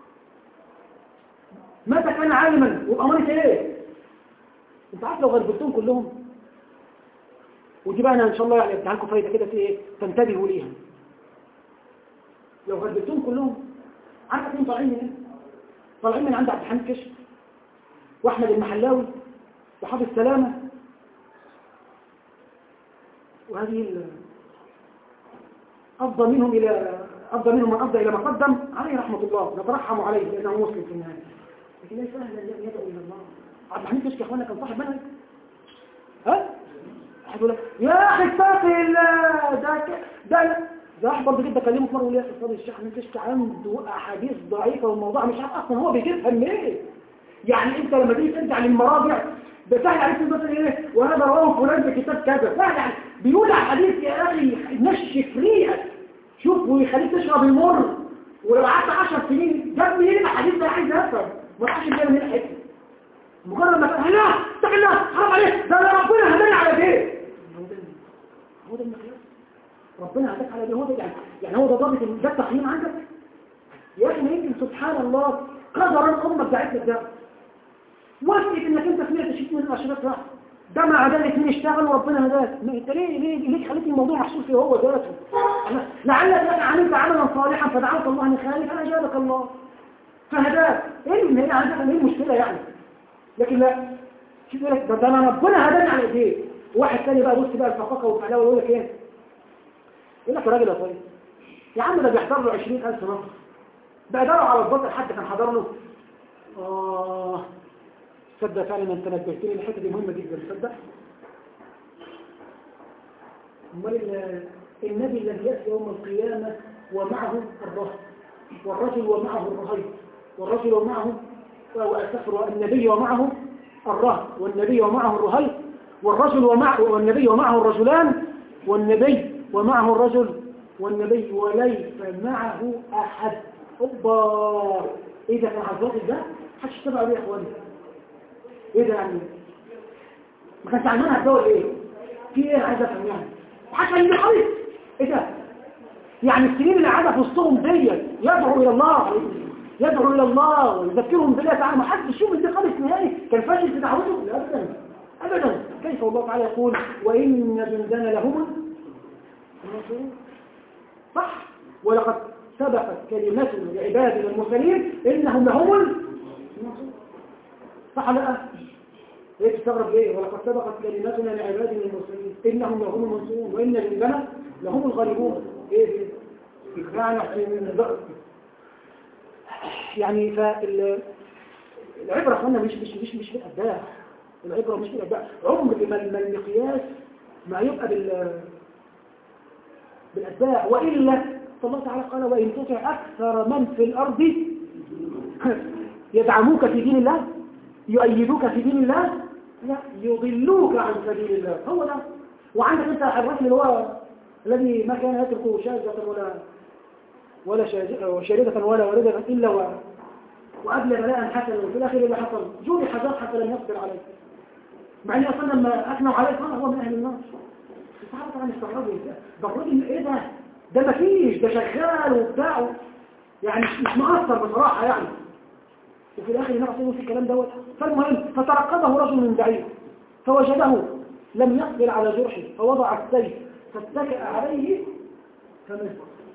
متى كان عالما وبأمانة ايه انت عارف لو غربتهم كلهم ودي بقى انا ان شاء الله يعني اديها لكم فايده كده في ايه تنتبهوا ليها لو غربتهم كلهم عارف مين طالعين من ايه طالعين من عند عبد الحميد كشف واحمد المحلاوي وحافظ سلامه وهذه ال- أفضل منهم إلى أفضل منهم من أفضل إلى ما قدم عليه رحمة الله نترحم عليه لأنه مسلم في النهاية لكن ليس سهلا أن يدعو إلى الله عبد الحميد كشك يا أخوانا كان صاحب منهج ها؟ أحد يقول لك يا أخي اتقي الله ده ك- ده ده أحد برضه جدا كلمه في مرة يقول لي يا أخي فاضل الشيخ حميد كشك عنده أحاديث ضعيفة والموضوع مش عارف أصلا هو بيجيبها منين يعني أنت لما تيجي ترجع للمراجع ده سهل عليك مثلا ايه وهذا رواه فلان في كتاب كذا سهل عليك بيقول حديث يا اخي نشف ريقك شوف ويخليك تشرب المر ولو قعدت 10 سنين جاب منين الحديث ده عايز افهم ما راحش جاي من الحته مجرد ما تقول لا اتق الله حرام عليك ده أنا ربنا هداني على ده هو ده المقياس ربنا هداك على ده هو ده يعني يعني هو ده ضابط ال- ده التقييم عندك يا اخي ما يمكن سبحان الله قدرا امك دعت لك ده وافقت انك انت سمعت شيء من الاشراف راح ده مع ذلك مين اشتغل وربنا هداك ما انت ليه ليه ليه خليت الموضوع محصور فيه هو ذاته أنا- لعلك لك عملت عملا صالحا فدعوت الله ان خالف فاجابك الله فهداك ايه اللي هي عندك ايه المشكله يعني لكن لا شوف يقول لك ده ده انا ربنا هداني على ايديه واحد تاني بقى بص بقى الفقاقه والحلاوه يقول لك ايه يقول لك يا راجل يا طيب يا عم ده بيحضر له 20000 نصر بقى داروا على البطل حد كان حضر له اه تصدق فعلا انت نبهتني الحته دي مهمه جدا تصدق امال ال- النبي الذي ياتي يوم القيامه ومعه الرهب والرجل ومعه الرهيب والرجل ومعه واستغفر النبي ومعه الرهب والنبي ومعه الرهيب والرجل ومعه والنبي ومعه الرجلان والنبي ومعه الرجل والنبي وليس معه احد اوبا ايه ده كان على الراجل ده محدش تبع بيه يا اخواني ايه ده يعني ما كانش عندنا الدول ايه في ايه عايز افهم يعني حتى اللي خالص ايه ده يعني السنين اللي قاعده في وسطهم ديت يدعو الى الله يدعو الى الله ويذكرهم بالله تعالى ما حدش يشوف دي خالص نهائي كان فاشل في دعوته لا ابدا ابدا كيف الله تعالى يقول وان جندنا لهم الناصرون صح ولقد سبقت كلمتنا لعبادنا المرسلين انهم لهم الناصرون صح ولا لا ايه تستغرب ليه ولقد سبقت كلماتنا لعبادنا المرسلين انهم لهم المنصورون وان جندنا لهم الغالبون ايه دي يعني يعني فال العبرة اخوانا مش مش مش مش بالأداء العبرة مش بالأداء عمر ما ما المقياس ما يبقى بال بالأداء وإلا فالله تعالى قال وإن تطع أكثر من في الأرض يدعموك في دين الله يؤيدوك في دين الله لا يضلوك عن سبيل الله هو ده وعندك انت الرجل اللي هو الذي ما كان يترك شاذة ولا ولا شاردة ولا واردة إلا و... وقبل بلاء حسنا وفي الآخر اللي حصل جوري حاجات حتى لم يصبر عليه مع ان اصلا لما اثنوا عليه قال هو من اهل النار الصحابه طبعا استغربوا ده الراجل ايه ده ده ما فيش ده شغال وبتاع يعني مش مقصر بصراحه يعني وفي الاخر النبي صلى في الكلام دوت فالمهم فترقبه رجل من بعيد فوجده لم يقبل على جرحه فوضع السيف فاتكأ عليه فمات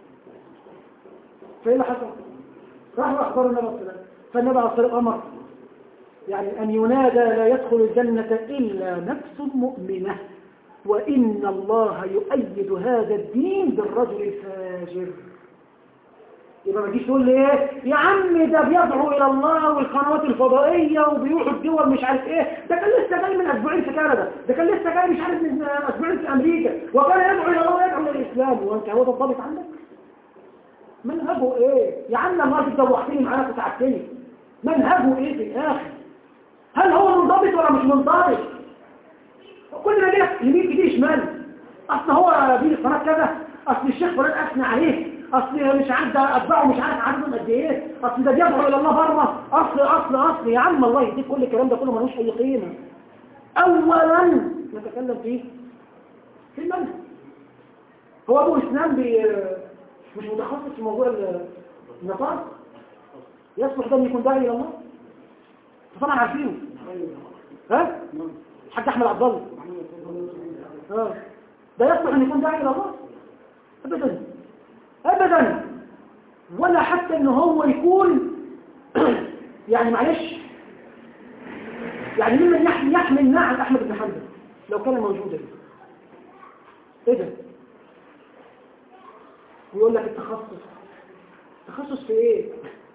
فايه اللي حصل راحوا اخبروا النبي صلى الله عليه وسلم فالنبي عليه الصلاه امر يعني ان ينادى لا يدخل الجنه الا نفس مؤمنه وان الله يؤيد هذا الدين بالرجل الفاجر يبقى ما تجيش تقول لي ايه يا عم ده بيدعو الى الله والقنوات الفضائيه وبيروحوا الدول مش عارف ايه ده كان لسه جاي من اسبوعين في كندا ده كان لسه جاي مش عارف من اسبوعين في امريكا وكان يدعو الى الله ويدعو الى الاسلام وانت هو ده الضابط عندك منهجه ايه يا عم الله تدوحتني معاك وتعبتني منهجه ايه في الاخر هل هو منضبط ولا مش منضبط كل ما جه يمين ايديه شمال اصل هو بيه قناه كذا اصل الشيخ فلان اثنى عليه اصل مش عارف ده اتباعه مش عارف عددهم قد ايه اصل ده بيدعو الى الله بره اصل اصل اصل يا عم الله يديك كل الكلام ده كله ملوش اي قيمه اولا نتكلم فيه في المنهج هو ابو اسلام بي مش متخصص في موضوع النصارى يصلح ده ان يكون داعي الى الله طبعا عارفينه ها حاج احمد عبد الله ها ده يصلح ان يكون داعي الى الله ابدا ابدا ولا حتى ان هو يكون يعني معلش يعني ممن يحمل يحمل نعم احمد بن حنبل لو كان موجودا ايه ده ويقول لك التخصص تخصص في ايه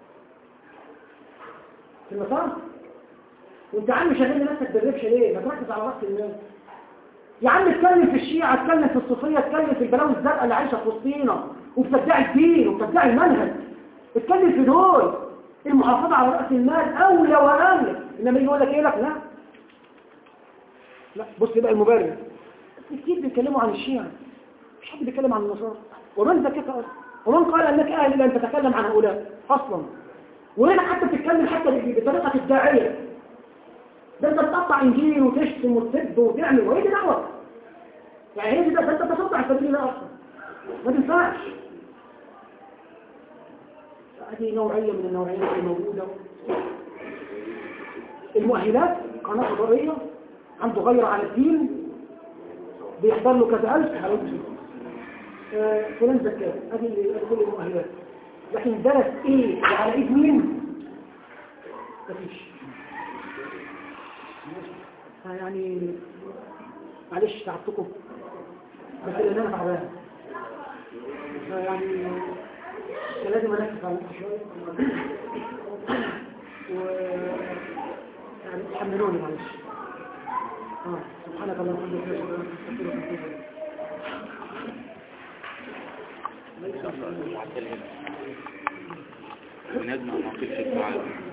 في المطار وانت عم شغال نفسك بالربش ليه ما تركز على راس الناس يا عم اتكلم في الشيعة اتكلم في الصوفية اتكلم في البلاوي الزرقاء اللي عايشة في وسطينا وبتدعي الدين وبتدعي المنهج اتكلم في دول المحافظة على رأس المال أولى وأولى إنما يجي يقول لك إيه لك لا لا بص بقى المبرر كتير بيتكلموا عن الشيعة مش حد بيتكلم عن النصارى ومن ذكرك أصلا ومن قال أنك أهل أن تتكلم عن هؤلاء أصلا وهنا حتى بتتكلم حتى بطريقة الداعية ده انت تقطع انجيل وتشتم وتسب وتعمل وهي دي دعوه يعني هي دي ده انت تصدع سبيل الله اصلا ما تنفعش هذه نوعيه من النوعيات الموجوده المؤهلات قناه فضائيه عنده غير على الدين بيحضر له كذا الف حوالي آه فلان زكاه هذه كل المؤهلات لكن درس ايه وعلى ايد مين مفيش يعني معلش تعبتكم بس لان انا تعبان يعني كان لازم انفس على نفسي شويه و يعني تحملوني معلش اه سبحانك اللهم وبحمدك اشهد ان لا اله الا انت ونجمع ما في الدعاء